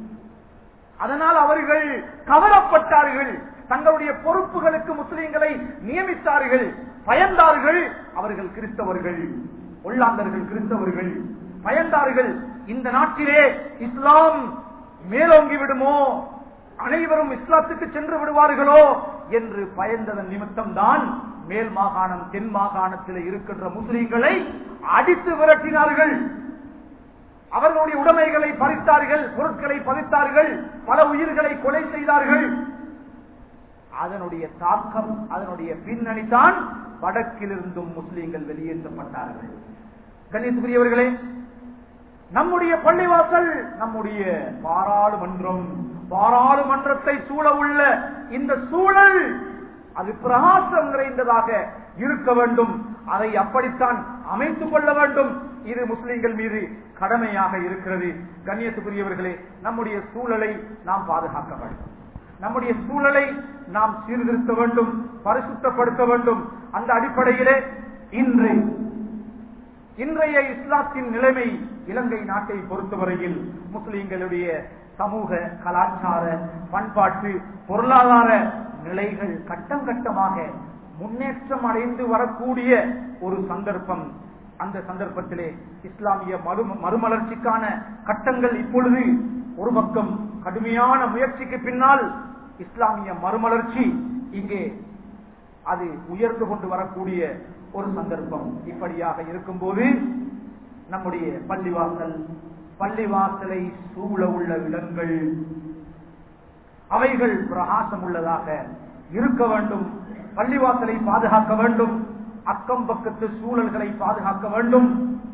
அதனால் அவர்கள் கவரப்பட்டார்கள் தங்களுடைய பொறுப்புகளுக்கு முஸ்லீம்களை நியமித்தார்கள் பயந்தார்கள் அவர்கள் கிறிஸ்தவர்கள் உள்ளாந்தர்கள் கிறிஸ்தவர்கள் பயந்தார்கள் இந்த நாட்டிலே இஸ்லாம் மேலோங்கி விடுமோ அனைவரும் இஸ்லாத்துக்கு சென்று விடுவார்களோ என்று பயந்ததன் நிமித்தம் தான் மேல் மாகாணம் தென் மாகாணத்தில் இருக்கின்ற முஸ்லீம்களை அடித்து விரட்டினார்கள் அவர்களுடைய உடைமைகளை பறித்தார்கள் பொருட்களை பறித்தார்கள் பல உயிர்களை கொலை செய்தார்கள் அதனுடைய தாக்கம் அதனுடைய பின்னணி தான் வடக்கிலிருந்தும் முஸ்லீம்கள் வெளியேற்றப்பட்டார்கள் கண்ணியத்துக்குரியவர்களே நம்முடைய பள்ளிவாசல் நம்முடைய பாராளுமன்றம் பாராளுமன்றத்தை சூழ உள்ள இந்த சூழல் அது பிரகாசம் நிறைந்ததாக இருக்க வேண்டும் அதை அப்படித்தான் அமைத்துக் கொள்ள வேண்டும் இது முஸ்லிம்கள் மீது கடமையாக இருக்கிறது கண்ணியத்துக்குரியவர்களே நம்முடைய சூழலை நாம் பாதுகாக்க வேண்டும் நம்முடைய சூழலை நாம் சீர்திருத்த வேண்டும் பரிசுத்தப்படுத்த வேண்டும் அந்த அடிப்படையிலே இன்று இன்றைய இஸ்லாத்தின் நிலைமை இலங்கை நாட்டை பொறுத்தவரையில் முஸ்லிம்களுடைய சமூக கலாச்சார பண்பாட்டு பொருளாதார நிலைகள் கட்டம் கட்டமாக முன்னேற்றம் அடைந்து வரக்கூடிய ஒரு சந்தர்ப்பம் அந்த சந்தர்ப்பத்திலே இஸ்லாமிய மறு மறுமலர்ச்சிக்கான கட்டங்கள் இப்பொழுது ஒரு பக்கம் கடுமையான முயற்சிக்கு பின்னால் இஸ்லாமிய மறுமலர்ச்சி இங்கே அது உயர்ந்து கொண்டு வரக்கூடிய ஒரு சந்தர்ப்பம் இப்படியாக இருக்கும்போது நம்முடைய பள்ளிவாசல் பள்ளிவாசலை சூழ உள்ள இடங்கள் அவைகள் பிரகாசம் உள்ளதாக இருக்க வேண்டும் பள்ளிவாசலை பாதுகாக்க வேண்டும் அக்கம் பக்கத்து சூழல்களை பாதுகாக்க வேண்டும்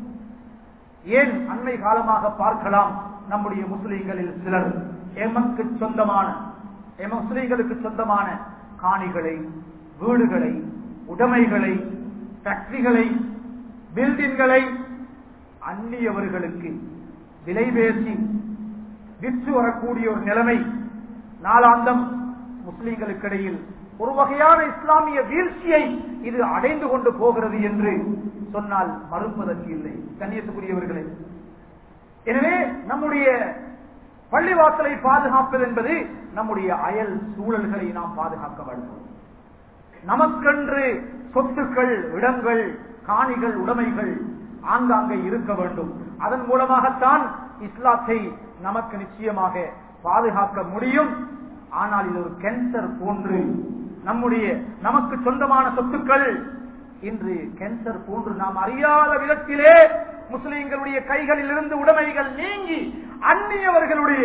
ஏன் அண்மை காலமாக பார்க்கலாம் நம்முடைய முஸ்லிம்களில் சிலர் எமக்கு சொந்தமான எம முஸ்லிம்களுக்கு சொந்தமான காணிகளை வீடுகளை உடைமைகளை ஃபேக்டரிகளை பில்டிங்களை அந்நியவர்களுக்கு விலை பேசி விற்று வரக்கூடிய ஒரு நிலைமை நாளாந்தம் முஸ்லிம்களுக்கிடையில் ஒரு வகையான இஸ்லாமிய வீழ்ச்சியை இது அடைந்து கொண்டு போகிறது என்று சொன்னால் மறுப்பதற்கு இல்லை கண்ணியத்துக்குரியவர்களே எனவே நம்முடைய பள்ளிவாசலை பாதுகாப்பது என்பது நம்முடைய அயல் சூழல்களை நாம் பாதுகாக்க வேண்டும் நமக்கென்று சொத்துக்கள் இடங்கள் காணிகள் உடைமைகள் ஆங்காங்கே இருக்க வேண்டும் அதன் மூலமாகத்தான் இஸ்லாத்தை நமக்கு நிச்சயமாக பாதுகாக்க முடியும் ஆனால் இது ஒரு கேன்சர் போன்று நம்முடைய நமக்கு சொந்தமான சொத்துக்கள் இன்று கேன்சர் போன்று நாம் அறியாத விதத்திலே முஸ்லிம்களுடைய கைகளில் இருந்து உடைமைகள் நீங்கி அந்நியவர்களுடைய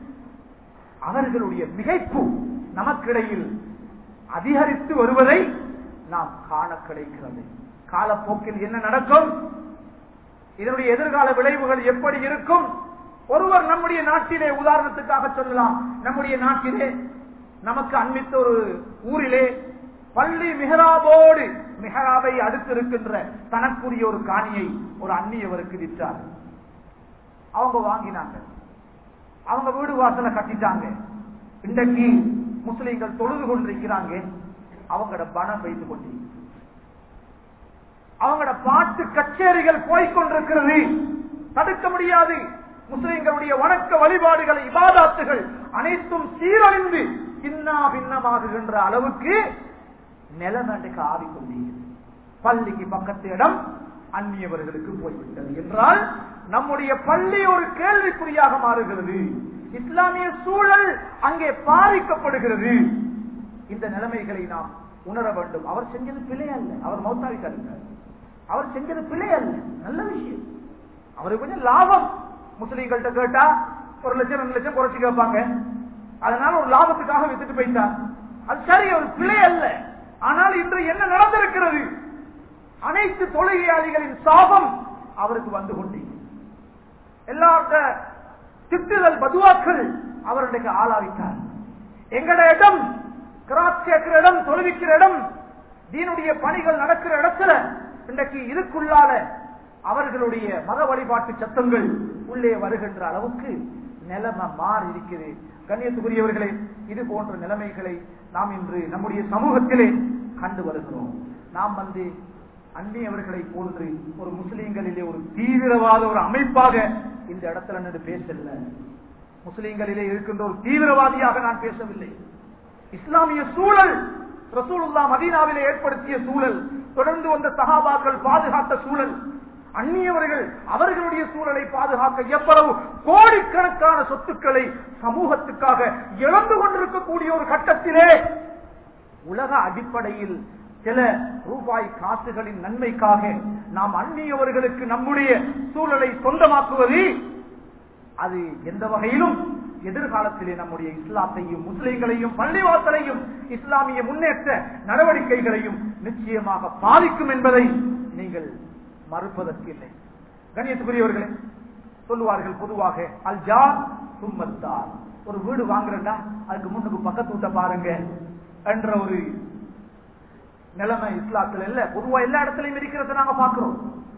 அவர்களுடைய மிகைப்பு நமக்கிடையில் அதிகரித்து வருவதை நாம் காண கிடைக்கிறது காலப்போக்கில் என்ன நடக்கும் இதனுடைய எதிர்கால விளைவுகள் எப்படி இருக்கும் ஒருவர் நம்முடைய நாட்டிலே உதாரணத்துக்காக சொல்லலாம் நம்முடைய நாட்டிலே நமக்கு அண்மித்த ஒரு ஊரிலே பள்ளி மிகராபோடு மிகராபை அடுத்து இருக்கின்ற தனக்குரிய ஒரு காணியை ஒரு அந்நியவருக்கு விற்றார் அவங்க வாங்கினாங்க அவங்க வீடு வாசலை கட்டிட்டாங்க இன்றைக்கு முஸ்லிம்கள் தொழுது கொண்டிருக்கிறாங்க அவங்களோட பணம் வைத்து கொண்டு அவங்களோட பாட்டு கச்சேரிகள் போய்கொண்டிருக்கிறது தடுக்க முடியாது முஸ்லிம்களுடைய வணக்க வழிபாடுகளை இபாதாத்துகள் அனைத்தும் சீரழிந்து சின்ன பின்னமாகுகின்ற அளவுக்கு நிலநடுக்க ஆடிக்கொண்டிருக்கிறது பள்ளிக்கு பக்கத்து இடம் அந்நியவர்களுக்கு போய்விட்டது என்றால் நம்முடைய பள்ளி ஒரு கேள்விக்குறியாக மாறுகிறது இஸ்லாமிய சூழல் அங்கே பாதிக்கப்படுகிறது இந்த நிலைமைகளை நாம் உணர வேண்டும் அவர் செஞ்சது பிழை அல்ல அவர் மௌத்தாவிக்காரு அவர் செஞ்சது பிழை அல்ல நல்ல விஷயம் அவருக்கு கொஞ்சம் லாபம் முஸ்லீம்கள்ட்ட கேட்டா ஒரு லட்சம் ரெண்டு லட்சம் குறைச்சு கேட்பாங்க அதனால ஒரு லாபத்துக்காக வித்துட்டு போயிட்டார் அது சரி ஒரு பிழை அல்ல ஆனால் இன்று என்ன நடந்திருக்கிறது அனைத்து தொழுகையாளிகளின் சாபம் அவருக்கு வந்து கொண்டே எல்லாத்த திட்டுதல் பதுவாக்கள் அவருடைய ஆளாவிட்டார் எங்கட இடம் கிராஸ் கேட்கிற இடம் தொழுவிக்கிற இடம் தீனுடைய பணிகள் நடக்கிற இடத்துல இன்றைக்கு இதுக்குள்ளால அவர்களுடைய மத வழிபாட்டு சத்தங்கள் உள்ளே வருகின்ற அளவுக்கு நிலைமை மாறி இருக்கிறது கண்ணியத்துக்குரியவர்களே இது போன்ற நிலைமைகளை நாம் இன்று நம்முடைய சமூகத்திலே கண்டு வருகிறோம் நாம் வந்து அந்நியவர்களை போன்று ஒரு முஸ்லீம்களிலே ஒரு தீவிரவாத ஒரு அமைப்பாக இந்த இடத்துல நின்று பேசல முஸ்லீம்களிலே இருக்கின்ற ஒரு தீவிரவாதியாக நான் பேசவில்லை இஸ்லாமிய சூழல் ரசூலுல்லா மதீனாவிலே ஏற்படுத்திய சூழல் தொடர்ந்து வந்த சகாபாக்கள் பாதுகாத்த சூழல் அந்நியவர்கள் அவர்களுடைய சூழலை பாதுகாக்க எவ்வளவு கோடிக்கணக்கான சொத்துக்களை சமூகத்துக்காக இழந்து கொண்டிருக்கக்கூடிய ஒரு கட்டத்திலே உலக அடிப்படையில் சில ரூபாய் காசுகளின் நன்மைக்காக நாம் அந்நியவர்களுக்கு நம்முடைய சூழலை சொந்தமாக்குவது அது எந்த வகையிலும் எதிர்காலத்திலே நம்முடைய இஸ்லாத்தையும் முஸ்லிம்களையும் பள்ளிவாசலையும் இஸ்லாமிய முன்னேற்ற நடவடிக்கைகளையும் நிச்சயமாக பாதிக்கும் என்பதை நீங்கள் மறுப்பதற்கில்லை கண்ணியத்துக்குரியவர்களே சொல்லுவார்கள் பொதுவாக அல் ஜா சும்மத்தார் ஒரு வீடு வாங்குறா அதுக்கு முன்னுக்கு பக்கத்து வீட்டை பாருங்க என்ற ஒரு நிலைமை இஸ்லாத்துல இல்ல பொதுவா எல்லா இடத்துலயும் இருக்கிறத நாங்க பாக்குறோம்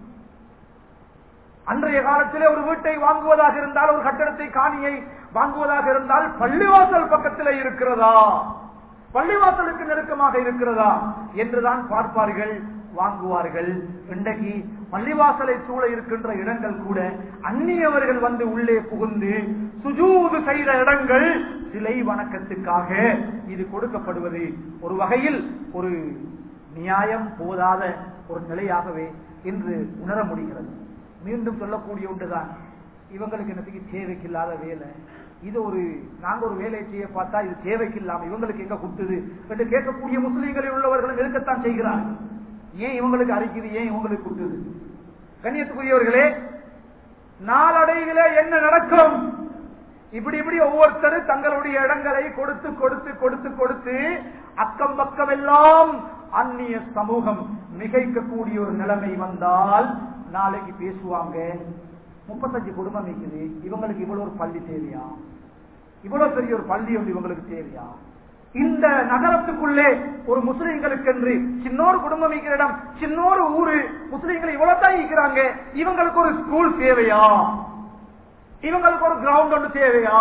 அன்றைய காலத்திலே ஒரு வீட்டை வாங்குவதாக இருந்தால் ஒரு கட்டடத்தை காணியை வாங்குவதாக இருந்தால் பள்ளிவாசல் பக்கத்தில் இருக்கிறதா பள்ளிவாசலுக்கு நெருக்கமாக இருக்கிறதா என்றுதான் பார்ப்பார்கள் வாங்குவார்கள் இன்றைக்கு பள்ளிவாசலை சூழ இருக்கின்ற இடங்கள் கூட அந்நியவர்கள் வந்து உள்ளே புகுந்து சுஜூது செய்த இடங்கள் சிலை வணக்கத்துக்காக இது கொடுக்கப்படுவது ஒரு வகையில் ஒரு நியாயம் போதாத ஒரு நிலையாகவே இன்று உணர முடிகிறது மீண்டும் சொல்லக்கூடிய ஒன்றுதான் இவங்களுக்கு என்னத்துக்கு தேவைக்கு இல்லாத வேலை இது ஒரு நாங்க ஒரு வேலையை செய்ய பார்த்தா இது தேவைக்கு இல்லாம இவங்களுக்கு எங்க குத்துது என்று கேட்கக்கூடிய முஸ்லீம்களில் உள்ளவர்களும் இருக்கத்தான் செய்கிறார்கள் ஏன் இவங்களுக்கு அரிக்குது ஏன் இவங்களுக்கு குத்துது கண்ணியத்துக்குரியவர்களே நாளடைவில என்ன நடக்கும் இப்படி இப்படி ஒவ்வொருத்தரும் தங்களுடைய இடங்களை கொடுத்து கொடுத்து கொடுத்து கொடுத்து அக்கம் பக்கம் எல்லாம் அந்நிய சமூகம் மிகைக்கக்கூடிய ஒரு நிலைமை வந்தால் நாளைக்கு பேசுவாங்க முப்பத்தஞ்சு குடும்பம் இருக்குது இவங்களுக்கு இவ்வளவு ஒரு பள்ளி தேவையா இவ்வளவு பெரிய ஒரு பள்ளி ஒன்று இவங்களுக்கு தேவையா இந்த நகரத்துக்குள்ளே ஒரு முஸ்லிம்களுக்கு என்று சின்னோரு குடும்பம் இருக்கிற இடம் சின்னோரு ஊரு முஸ்லிம்கள் இவ்வளவுதான் இருக்கிறாங்க இவங்களுக்கு ஒரு ஸ்கூல் தேவையா இவங்களுக்கு ஒரு கிரவுண்ட் ஒன்று தேவையா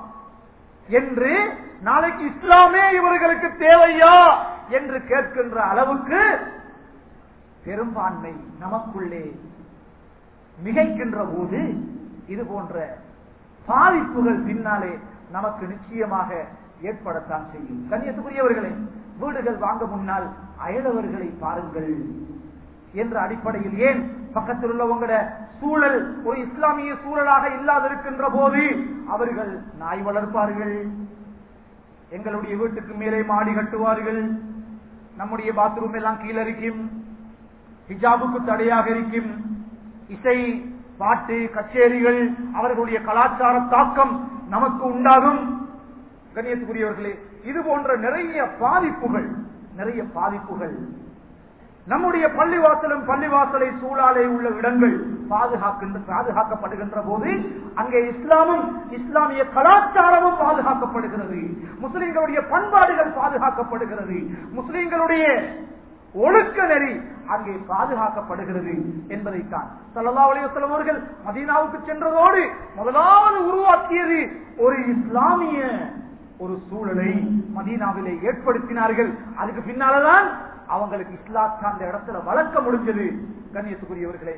என்று நாளைக்கு இஸ்லாமே இவர்களுக்கு தேவையா என்று கேட்கின்ற அளவுக்கு பெரும்பான்மை நமக்குள்ளே மிகைக்கின்ற போது இது போன்ற பாதிப்புகள் பின்னாலே நமக்கு நிச்சயமாக ஏற்படத்தான் செய்யும் கண்ணியத்துக்குரியவர்களே வீடுகள் வாங்க முன்னால் அயலவர்களை பாருங்கள் என்ற அடிப்படையில் ஏன் பக்கத்தில் உள்ளவங்கள சூழல் ஒரு இஸ்லாமிய சூழலாக இல்லாதிருக்கின்ற போது அவர்கள் நாய் வளர்ப்பார்கள் எங்களுடைய வீட்டுக்கு மேலே மாடி கட்டுவார்கள் நம்முடைய பாத்ரூம் எல்லாம் கீழே இருக்கும் ஹிஜாபுக்கு தடையாக இருக்கும் இசை பாட்டு கச்சேரிகள் அவர்களுடைய கலாச்சார தாக்கம் நமக்கு உண்டாகும் கண்ணியத்துக்குரியவர்களே இது போன்ற நிறைய பாதிப்புகள் நிறைய பாதிப்புகள் நம்முடைய பள்ளிவாசலும் பள்ளிவாசலை சூழாலே உள்ள இடங்கள் பாதுகாக்கின்ற பாதுகாக்கப்படுகின்ற போது அங்கே இஸ்லாமும் இஸ்லாமிய கலாச்சாரமும் பாதுகாக்கப்படுகிறது முஸ்லிம்களுடைய பண்பாடுகள் பாதுகாக்கப்படுகிறது முஸ்லிம்களுடைய ஒழுக்க நெறி அங்கே பாதுகாக்கப்படுகிறது என்பதைத்தான் சல்லா அலிவசலம் அவர்கள் மதீனாவுக்கு சென்றதோடு முதலாவது உருவாக்கியது ஒரு இஸ்லாமிய ஒரு சூழலை மதீனாவிலே ஏற்படுத்தினார்கள் அதுக்கு பின்னால்தான் அவங்களுக்கு இஸ்லாத்தை அந்த இடத்துல வளர்க்க முடிஞ்சது கண்ணியத்துக்குரியவர்களே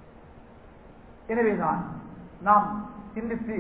எனவேதான் நாம் சிந்தித்து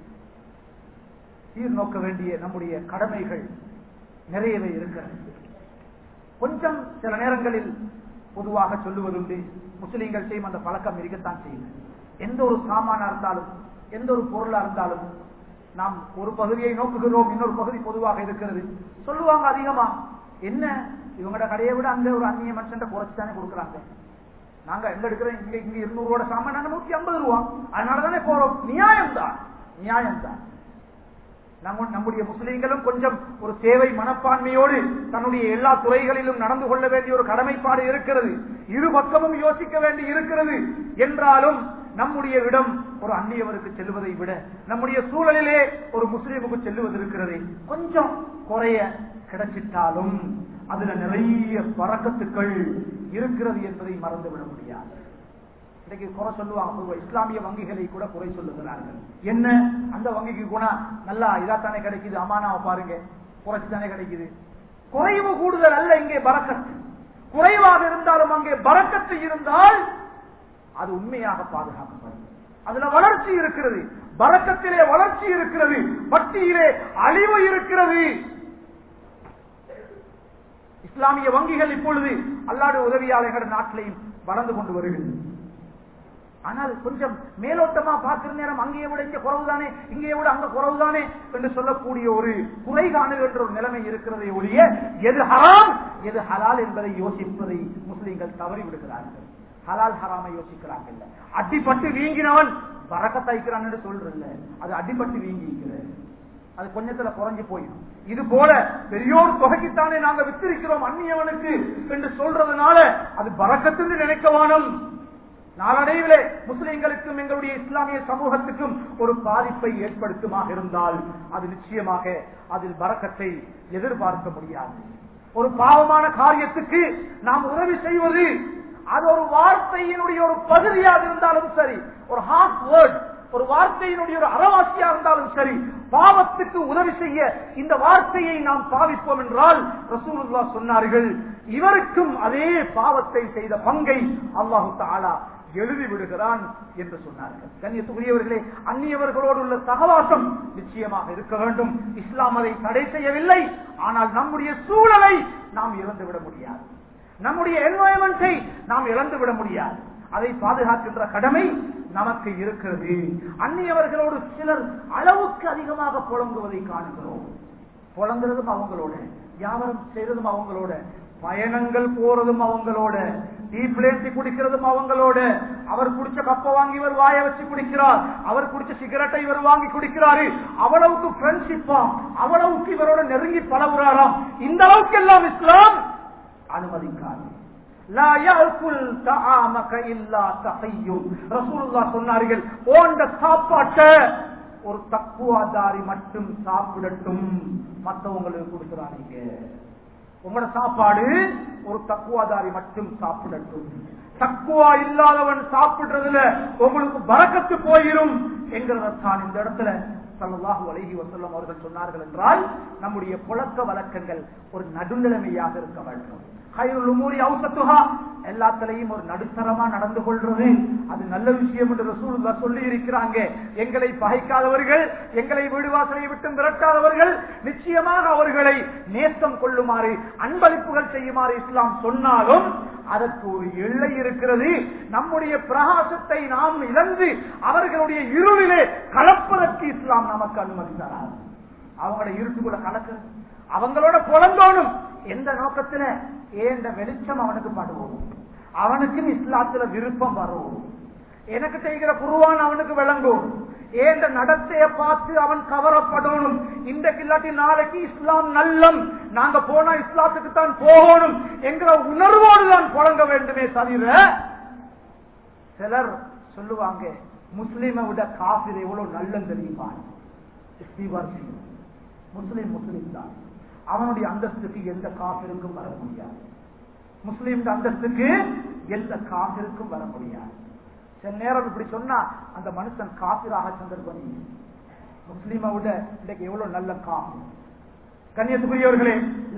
சீர்நோக்க வேண்டிய நம்முடைய கடமைகள் நிறையவே இருக்கிறது கொஞ்சம் சில நேரங்களில் பொதுவாக சொல்லுவதுண்டு முஸ்லீம்கள் செய்யும் அந்த பழக்கம் இருக்கத்தான் செய்யும் எந்த ஒரு சாமானா இருந்தாலும் எந்த ஒரு பொருளா இருந்தாலும் நாம் ஒரு பகுதியை நோக்குகிறோம் இன்னொரு பகுதி பொதுவாக இருக்கிறது சொல்லுவாங்க அதிகமா என்ன இவங்களோட கடையை விட அங்க ஒரு அந்நிய மனுஷன் குறைச்சு தானே கொடுக்குறாங்க நாங்க எங்க எடுக்கிறோம் இங்க இங்க இருநூறு ரூபாய் சாமான் நாங்க நூத்தி ஐம்பது ரூபா அதனால தானே போறோம் நியாயம் தான் நியாயம் தான் நம்ம நம்முடைய முஸ்லீம்களும் கொஞ்சம் ஒரு சேவை மனப்பான்மையோடு தன்னுடைய எல்லா துறைகளிலும் நடந்து கொள்ள வேண்டிய ஒரு கடமைப்பாடு இருக்கிறது இரு பக்கமும் யோசிக்க வேண்டி இருக்கிறது என்றாலும் நம்முடைய இடம் ஒரு அந்நியவருக்கு செல்வதை விட நம்முடைய சூழலிலே ஒரு முஸ்லீமுக்கு செல்லுவது இருக்கிறது கொஞ்சம் குறைய கிடைச்சிட்டாலும் அதுல நிறைய பறக்கத்துக்கள் இருக்கிறது என்பதை மறந்துவிட முடியாது இன்னைக்கு குறை சொல்லுவாங்க இஸ்லாமிய வங்கிகளை கூட குறை சொல்லுகிறார்கள் என்ன அந்த வங்கிக்கு குணா நல்லா இதாத்தானே கிடைக்குது அமானாவை பாருங்க குறைச்சு தானே கிடைக்குது குறைவு கூடுதல் அல்ல இங்கே பறக்கத்து குறைவாக இருந்தாலும் அங்கே பறக்கத்து இருந்தால் அது உண்மையாக பாதுகாக்கப்படும் அதுல வளர்ச்சி இருக்கிறது பறக்கத்திலே வளர்ச்சி இருக்கிறது வட்டியிலே அழிவு இருக்கிறது இஸ்லாமிய வங்கிகள் இப்பொழுது அல்லாடு உதவியாளர்கள் நாட்டிலையும் வளர்ந்து கொண்டு வருகிறது ஆனால் கொஞ்சம் மேலோட்டமா பார்க்கிற நேரம் அங்கேயே விட இங்க குறவுதானே இங்கே விட அங்க குறவுதானே என்று சொல்லக்கூடிய ஒரு குறை காணுகின்ற ஒரு நிலைமை இருக்கிறதை ஒழிய எது ஹராம் எது ஹலால் என்பதை யோசிப்பதை முஸ்லீம்கள் தவறி விடுகிறார்கள் ஹலால் ஹராமை யோசிக்கிறார்கள் அடிப்பட்டு வீங்கினவன் பறக்கத்தாய்க்கிறான்னு சொல்றல அது அடிபட்டு வீங்கிக்கிறது அது கொஞ்சத்துல குறைஞ்சு போயிடும் இது போல பெரியோர் தொகைக்குத்தானே நாங்க வித்திருக்கிறோம் அந்நியவனுக்கு என்று சொல்றதுனால அது பறக்கத்துன்னு நினைக்க வேணும் நாளடைவிலே முஸ்லிம்களுக்கும் எங்களுடைய இஸ்லாமிய சமூகத்துக்கும் ஒரு பாதிப்பை ஏற்படுத்துமாக இருந்தால் அது நிச்சயமாக அதில் பறக்கத்தை எதிர்பார்க்க முடியாது ஒரு பாவமான காரியத்துக்கு நாம் உதவி செய்வது அது ஒரு வார்த்தையினுடைய ஒரு பகுதியாக இருந்தாலும் சரி ஒரு ஹாஃப் வேர்ட் ஒரு வார்த்தையினுடைய ஒரு அறவாசியா இருந்தாலும் சரி பாவத்துக்கு உதவி செய்ய இந்த வார்த்தையை நாம் பாவிப்போம் என்றால் ரசூலுல்லா சொன்னார்கள் இவருக்கும் அதே பாவத்தை செய்த பங்கை அல்லாஹு தாலா எழுதி விடுகிறான் என்று சொன்னார்கள் கண்ணியத்துக்குரியவர்களே அந்நியவர்களோடு உள்ள சகவாசம் நிச்சயமாக இருக்க வேண்டும் இஸ்லாம் அதை தடை செய்யவில்லை ஆனால் நம்முடைய சூழலை நாம் இழந்துவிட முடியாது நம்முடைய என்வாயன்மெண்டை நாம் இழந்துவிட முடியாது அதை பாதுகாக்கின்ற கடமை நமக்கு இருக்கிறது அந்நியவர்களோடு சிலர் அளவுக்கு அதிகமாக புலங்குவதை காணுகிறோம் புலங்குறதும் அவங்களோட வியாபாரம் செய்யறதும் அவங்களோட பயணங்கள் போறதும் அவங்களோட டீ பிளேசி குடிக்கிறதும் அவங்களோட அவர் குடிச்ச கப்ப வாங்கி இவர் வாய வச்சு குடிக்கிறார் அவர் குடிச்ச சிகரெட்டை இவர் வாங்கி குடிக்கிறாரு அவ்வளவுக்கு ஃப்ரெண்ட்ஷிப்பாம் அவ்வளவுக்கு இவரோட நெருங்கி பழகுறாராம் இந்த அளவுக்கு எல்லாம் இஸ்லாம் அனுமதிக்காது சொன்னார்கள் போன்ற சாப்பாட்டை ஒரு தக்குவாதாரி மட்டும் சாப்பிடட்டும் மற்றவங்களுக்கு கொடுக்கிறாங்க உங்களோட சாப்பாடு ஒரு தக்குவாதாரி மட்டும் சாப்பிடட்டும் தக்குவா இல்லாதவன் சாப்பிடுறதுல உங்களுக்கு பறக்கத்து போயிரும் என்கிறதான் இந்த இடத்துல சல்லாஹு அலஹி வசல்லம் அவர்கள் சொன்னார்கள் என்றால் நம்முடைய புழக்க வழக்கங்கள் ஒரு நடுநிலைமையாக இருக்க வேண்டும் எல்லாத்திலையும் ஒரு நடுத்தரமா நடந்து கொள்றது அது நல்ல விஷயம் என்று ரசூலுல்லா சொல்லி இருக்கிறாங்க எங்களை பகைக்காதவர்கள் எங்களை வீடு வாசலை விட்டு விரட்டாதவர்கள் நிச்சயமாக அவர்களை நேசம் கொள்ளுமாறு அன்பளிப்புகள் செய்யுமாறு இஸ்லாம் சொன்னாலும் அதற்கு ஒரு எல்லை இருக்கிறது நம்முடைய பிரகாசத்தை நாம் இழந்து அவர்களுடைய இருளிலே கலப்பதற்கு இஸ்லாம் நமக்கு அனுமதித்தார் அவங்களோட இருட்டுக்குள்ள கலக்கிறது அவங்களோட புலந்தோணும் எந்த நோக்கத்துல ஏண்ட வெளிச்சம் அவனுக்கு படுவோம் அவனுக்கும் இஸ்லாத்துல விருப்பம் வரும் எனக்கு செய்கிற குருவான் அவனுக்கு விளங்கும் ஏண்ட நடத்தைய பார்த்து அவன் கவரப்படணும் இன்றைக்கு இல்லாட்டி நாளைக்கு இஸ்லாம் நல்லம் நாங்க போனா இஸ்லாத்துக்கு தான் போகணும் என்கிற உணர்வோடு தான் புழங்க வேண்டுமே தவிர சிலர் சொல்லுவாங்க முஸ்லீமை விட காபிர் எவ்வளவு நல்லம் தெரியுமா முஸ்லீம் முஸ்லீம் தான் அவனுடைய அந்தஸ்துக்கு எந்த காபிருக்கும் வர முடியாது முஸ்லீம் அந்தஸ்துக்கு எந்த காபிருக்கும் வர முடியாது சில நேரம் இப்படி சொன்னா அந்த மனுஷன் காபிராக சந்தர்ப்பம் முஸ்லீமை விட இன்னைக்கு எவ்வளவு நல்ல காபி கன்னியத்துக்குரியவர்களே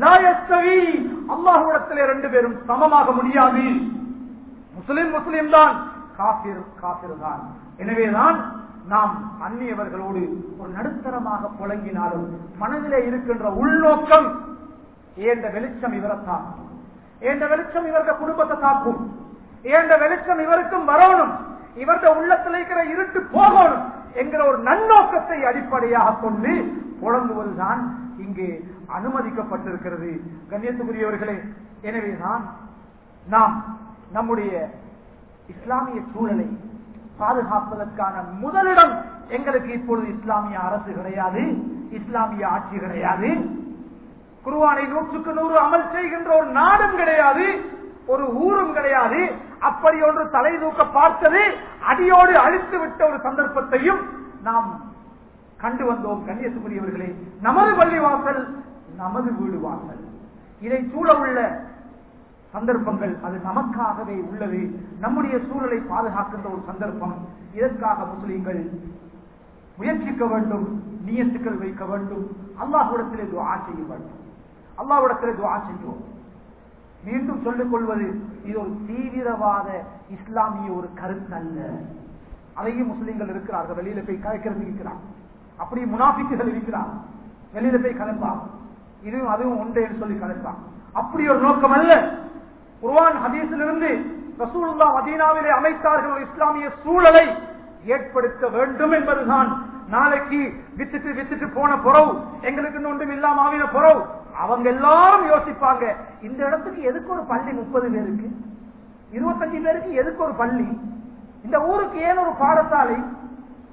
அல்லாஹுடத்திலே ரெண்டு பேரும் சமமாக முடியாது முஸ்லிம் முஸ்லிம் தான் காபிர் காபிர் தான் எனவேதான் நாம் அந்நியவர்களோடு ஒரு நடுத்தரமாக புழங்கினாலும் மனதிலே இருக்கின்ற உள்நோக்கம் ஏண்ட வெளிச்சம் இவரை தாக்கும் ஏண்ட வெளிச்சம் இவருடைய குடும்பத்தை தாக்கும் ஏண்ட வெளிச்சம் இவருக்கும் வரணும் இவருடைய உள்ளத்தில் இருக்கிற இருட்டு போகணும் என்கிற ஒரு நன்னோக்கத்தை அடிப்படையாக கொண்டு புழங்குவதுதான் இங்கே அனுமதிக்கப்பட்டிருக்கிறது கண்ணியத்துக்குரியவர்களே எனவேதான் நாம் நம்முடைய இஸ்லாமிய சூழலை பாதுகாப்பதற்கான முதலிடம் எங்களுக்கு இப்பொழுது இஸ்லாமிய அரசு கிடையாது இஸ்லாமிய ஆட்சி கிடையாது குருவானை நூற்றுக்கு நூறு அமல் செய்கின்ற ஒரு நாடும் கிடையாது ஒரு ஊரும் கிடையாது அப்படி ஒன்று தலை தூக்க பார்த்தது அடியோடு அழித்து விட்ட ஒரு சந்தர்ப்பத்தையும் நாம் கண்டு வந்தோம் கண்ணியத்துக்குரியவர்களே நமது பள்ளிவாசல் நமது வீடு வாசல் இதை சூழ உள்ள சந்தர்ப்பங்கள் அது நமக்காகவே உள்ளது நம்முடைய சூழலை பாதுகாக்கின்ற ஒரு சந்தர்ப்பம் இதற்காக முஸ்லீம்கள் முயற்சிக்க வேண்டும் நியத்துக்கள் வைக்க வேண்டும் அல்லாஹுடத்திலே துவா செய்ய வேண்டும் அல்லாஹுடத்திலே துவா செய்வோம் மீண்டும் சொல்லிக் கொள்வது இது ஒரு தீவிரவாத இஸ்லாமிய ஒரு கருத்து அல்ல அதையும் முஸ்லீம்கள் இருக்கிறார்கள் வெளியில போய் கலைக்கிறது இருக்கிறார் அப்படி முனாபிக்குகள் இருக்கிறார் வெளியில போய் கலப்பான் இதுவும் அதுவும் உண்டு என்று சொல்லி கலப்பான் அப்படி ஒரு நோக்கம் அல்ல குர்வான் ஹதீஸிலிருந்து ரசூலுல்லா மதீனாவிலே அமைத்தார்கள் ஒரு இஸ்லாமிய சூழலை ஏற்படுத்த வேண்டும் என்பதுதான் நாளைக்கு வித்துட்டு வித்துட்டு போன புறவு எங்களுக்கு ஒன்றும் இல்லாம ஆவின புறவு அவங்க எல்லாரும் யோசிப்பாங்க இந்த இடத்துக்கு எதுக்கு ஒரு பள்ளி முப்பது பேருக்கு இருபத்தஞ்சு பேருக்கு எதுக்கு ஒரு பள்ளி இந்த ஊருக்கு ஏன் ஒரு பாடசாலை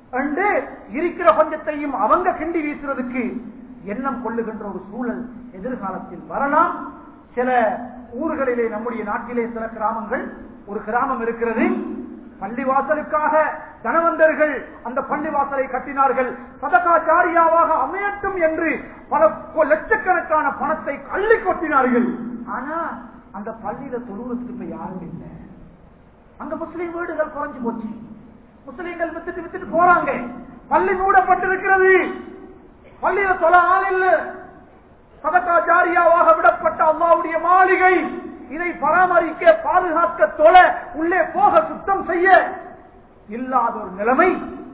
என்று இருக்கிற கொஞ்சத்தையும் அவங்க கிண்டி வீசுறதுக்கு எண்ணம் கொள்ளுகின்ற ஒரு சூழல் எதிர்காலத்தில் வரலாம் சில ஊர்களிலே நம்முடைய நாட்டிலே சில கிராமங்கள் ஒரு கிராமம் இருக்கிறது பள்ளிவாசலுக்காக தனவந்தர்கள் அந்த பள்ளிவாசலை கட்டினார்கள் சதகா ஜாரியாவாக அமையட்டும் என்று பல கொ- லட்சக்கணக்கான பணத்தை அள்ளி கொட்டினார்கள் ஆனா அந்த பள்ளியில தொழுவதற்கு இப்ப யாரும் இல்லை அங்க முஸ்லீம் வீடுகள் குறைஞ்சு போச்சு முஸ்லீம்கள் வித்துட்டு வித்துட்டு போறாங்க பள்ளி மூடப்பட்டிருக்கிறது பள்ளியில தொழ ஆள் இல்ல சதகா ஜாரியாவாக விடப்பட்ட அல்லாவுடைய மாளிகை இதை பராமரிக்க பாதுகாக்க தொழ உள்ளே போக சுத்தம் செய்ய இல்லாத ஒரு நிலைமை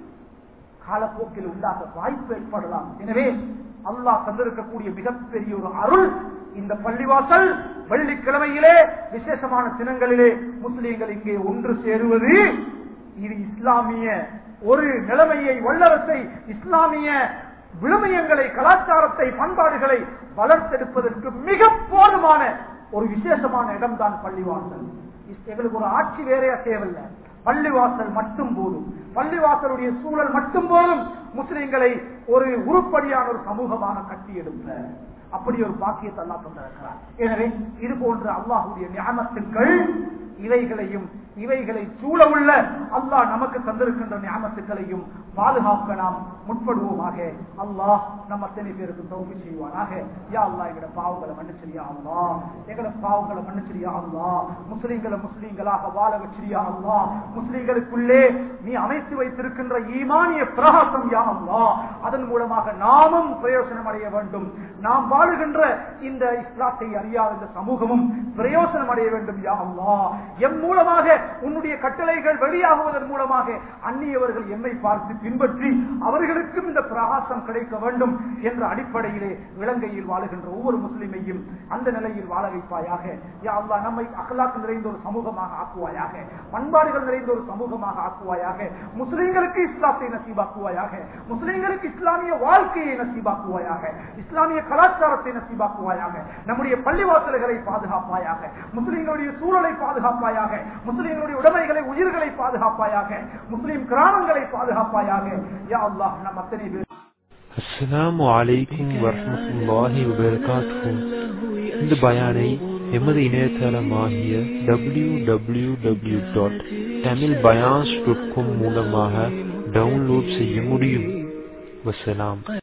காலப்போக்கில் உண்டாக வாய்ப்பு ஏற்படலாம் எனவே அல்லாஹ் தந்திருக்கக்கூடிய மிகப்பெரிய ஒரு அருள் இந்த பள்ளிவாசல் வெள்ளிக்கிழமையிலே விசேஷமான தினங்களிலே முஸ்லீம்கள் இங்கே ஒன்று சேருவது இது இஸ்லாமிய ஒரு நிலைமையை வல்லரசை இஸ்லாமிய விழுமியங்களை கலாச்சாரத்தை பண்பாடுகளை வளர்த்தெடுப்பதற்கு மிக போதுமான ஒரு விசேஷமான இடம்தான் பள்ளிவாசல் இஸ்- எங்களுக்கு ஒரு ஆட்சி வேறையா தேவையில்லை பள்ளிவாசல் மட்டும் போதும் பள்ளிவாசலுடைய சூழல் மட்டும் போதும் முஸ்லிம்களை ஒரு உருப்படியான ஒரு சமூகமாக கட்டி எடுப்ப அப்படி ஒரு பாக்கியத்தை அல்லாஹ் தந்திருக்கிறார் எனவே இது போன்ற அல்லாஹுடைய ஞானத்துக்கள் இவைகளையும் இவைகளை சூழ உள்ள அல்லாஹ் நமக்கு தந்திருக்கின்ற ஞாபகத்துக்களையும் பாதுகாக்க நாம் முற்படுவோமாக அல்லாஹ் நம்ம அத்தனை பேருக்கு தோல்வி செய்வானாக யா அல்லாஹ் எங்கட பாவங்களை மன்னிச்சிரியா அல்லாஹ் எங்கட பாவங்களை மன்னிச்சிரியா அல்லாஹ் முஸ்லிம்களை முஸ்லிம்களாக வாழ வச்சிரியா அல்லாஹ் முஸ்லிம்களுக்குள்ளே நீ அமைத்து வைத்திருக்கின்ற ஈமானிய பிரகாசம் யா அல்லாஹ் அதன் மூலமாக நாமும் பிரயோசனம் அடைய வேண்டும் நாம் வாழுகின்ற இந்த இஸ்லாத்தை அறியாத இந்த சமூகமும் பிரயோசனம் அடைய வேண்டும் யா அல்லாஹ் எம் மூலமாக உன்னுடைய கட்டளைகள் வெளியாகுவதன் மூலமாக அந்நியவர்கள் எம்மை பார்த்து பின்பற்றி அவர்களுக்கும் இந்த பிரகாசம் கிடைக்க வேண்டும் என்ற அடிப்படையிலே இலங்கையில் வாழுகின்ற ஒவ்வொரு முஸ்லிமையும் அந்த நிலையில் வாழ வைப்பாயாக யா அல்லாஹ் நம்மை அகலாக்கு நிறைந்த ஒரு சமூகமாக ஆக்குவாயாக பண்பாடுகள் நிறைந்த ஒரு சமூகமாக ஆக்குவாயாக முஸ்லிம்களுக்கு இஸ்லாத்தை நசீபாக்குவாயாக முஸ்லிம்களுக்கு இஸ்லாமிய வாழ்க்கையை நசீபாக்குவாயாக இஸ்லாமிய கலாச்சாரத்தை நசீபாக்குவாயாக நம்முடைய பள்ளிவாசல்களை பாதுகாப்பாயாக முஸ்லிம்களுடைய சூழலை பாதுகாப்பாயாக முஸ்லிம்களுடைய உடைமைகளை உயிர்களை பாதுகாப்பாயாக முஸ்லிம் கிராமங்களை பாதுகாப்பாயாக யா அல்லாஹ் நம் அத்தனை பேர் அஸ்ஸலாமு அலைக்கும் வரஹ்மத்துல்லாஹி வபரகாத்துஹு இந்த பயானை எமது இணையதளமாகிய W W W dot Tamil bayans dot com மூலமாக டவுன்லோட் செய்ய முடியும் வசலாம்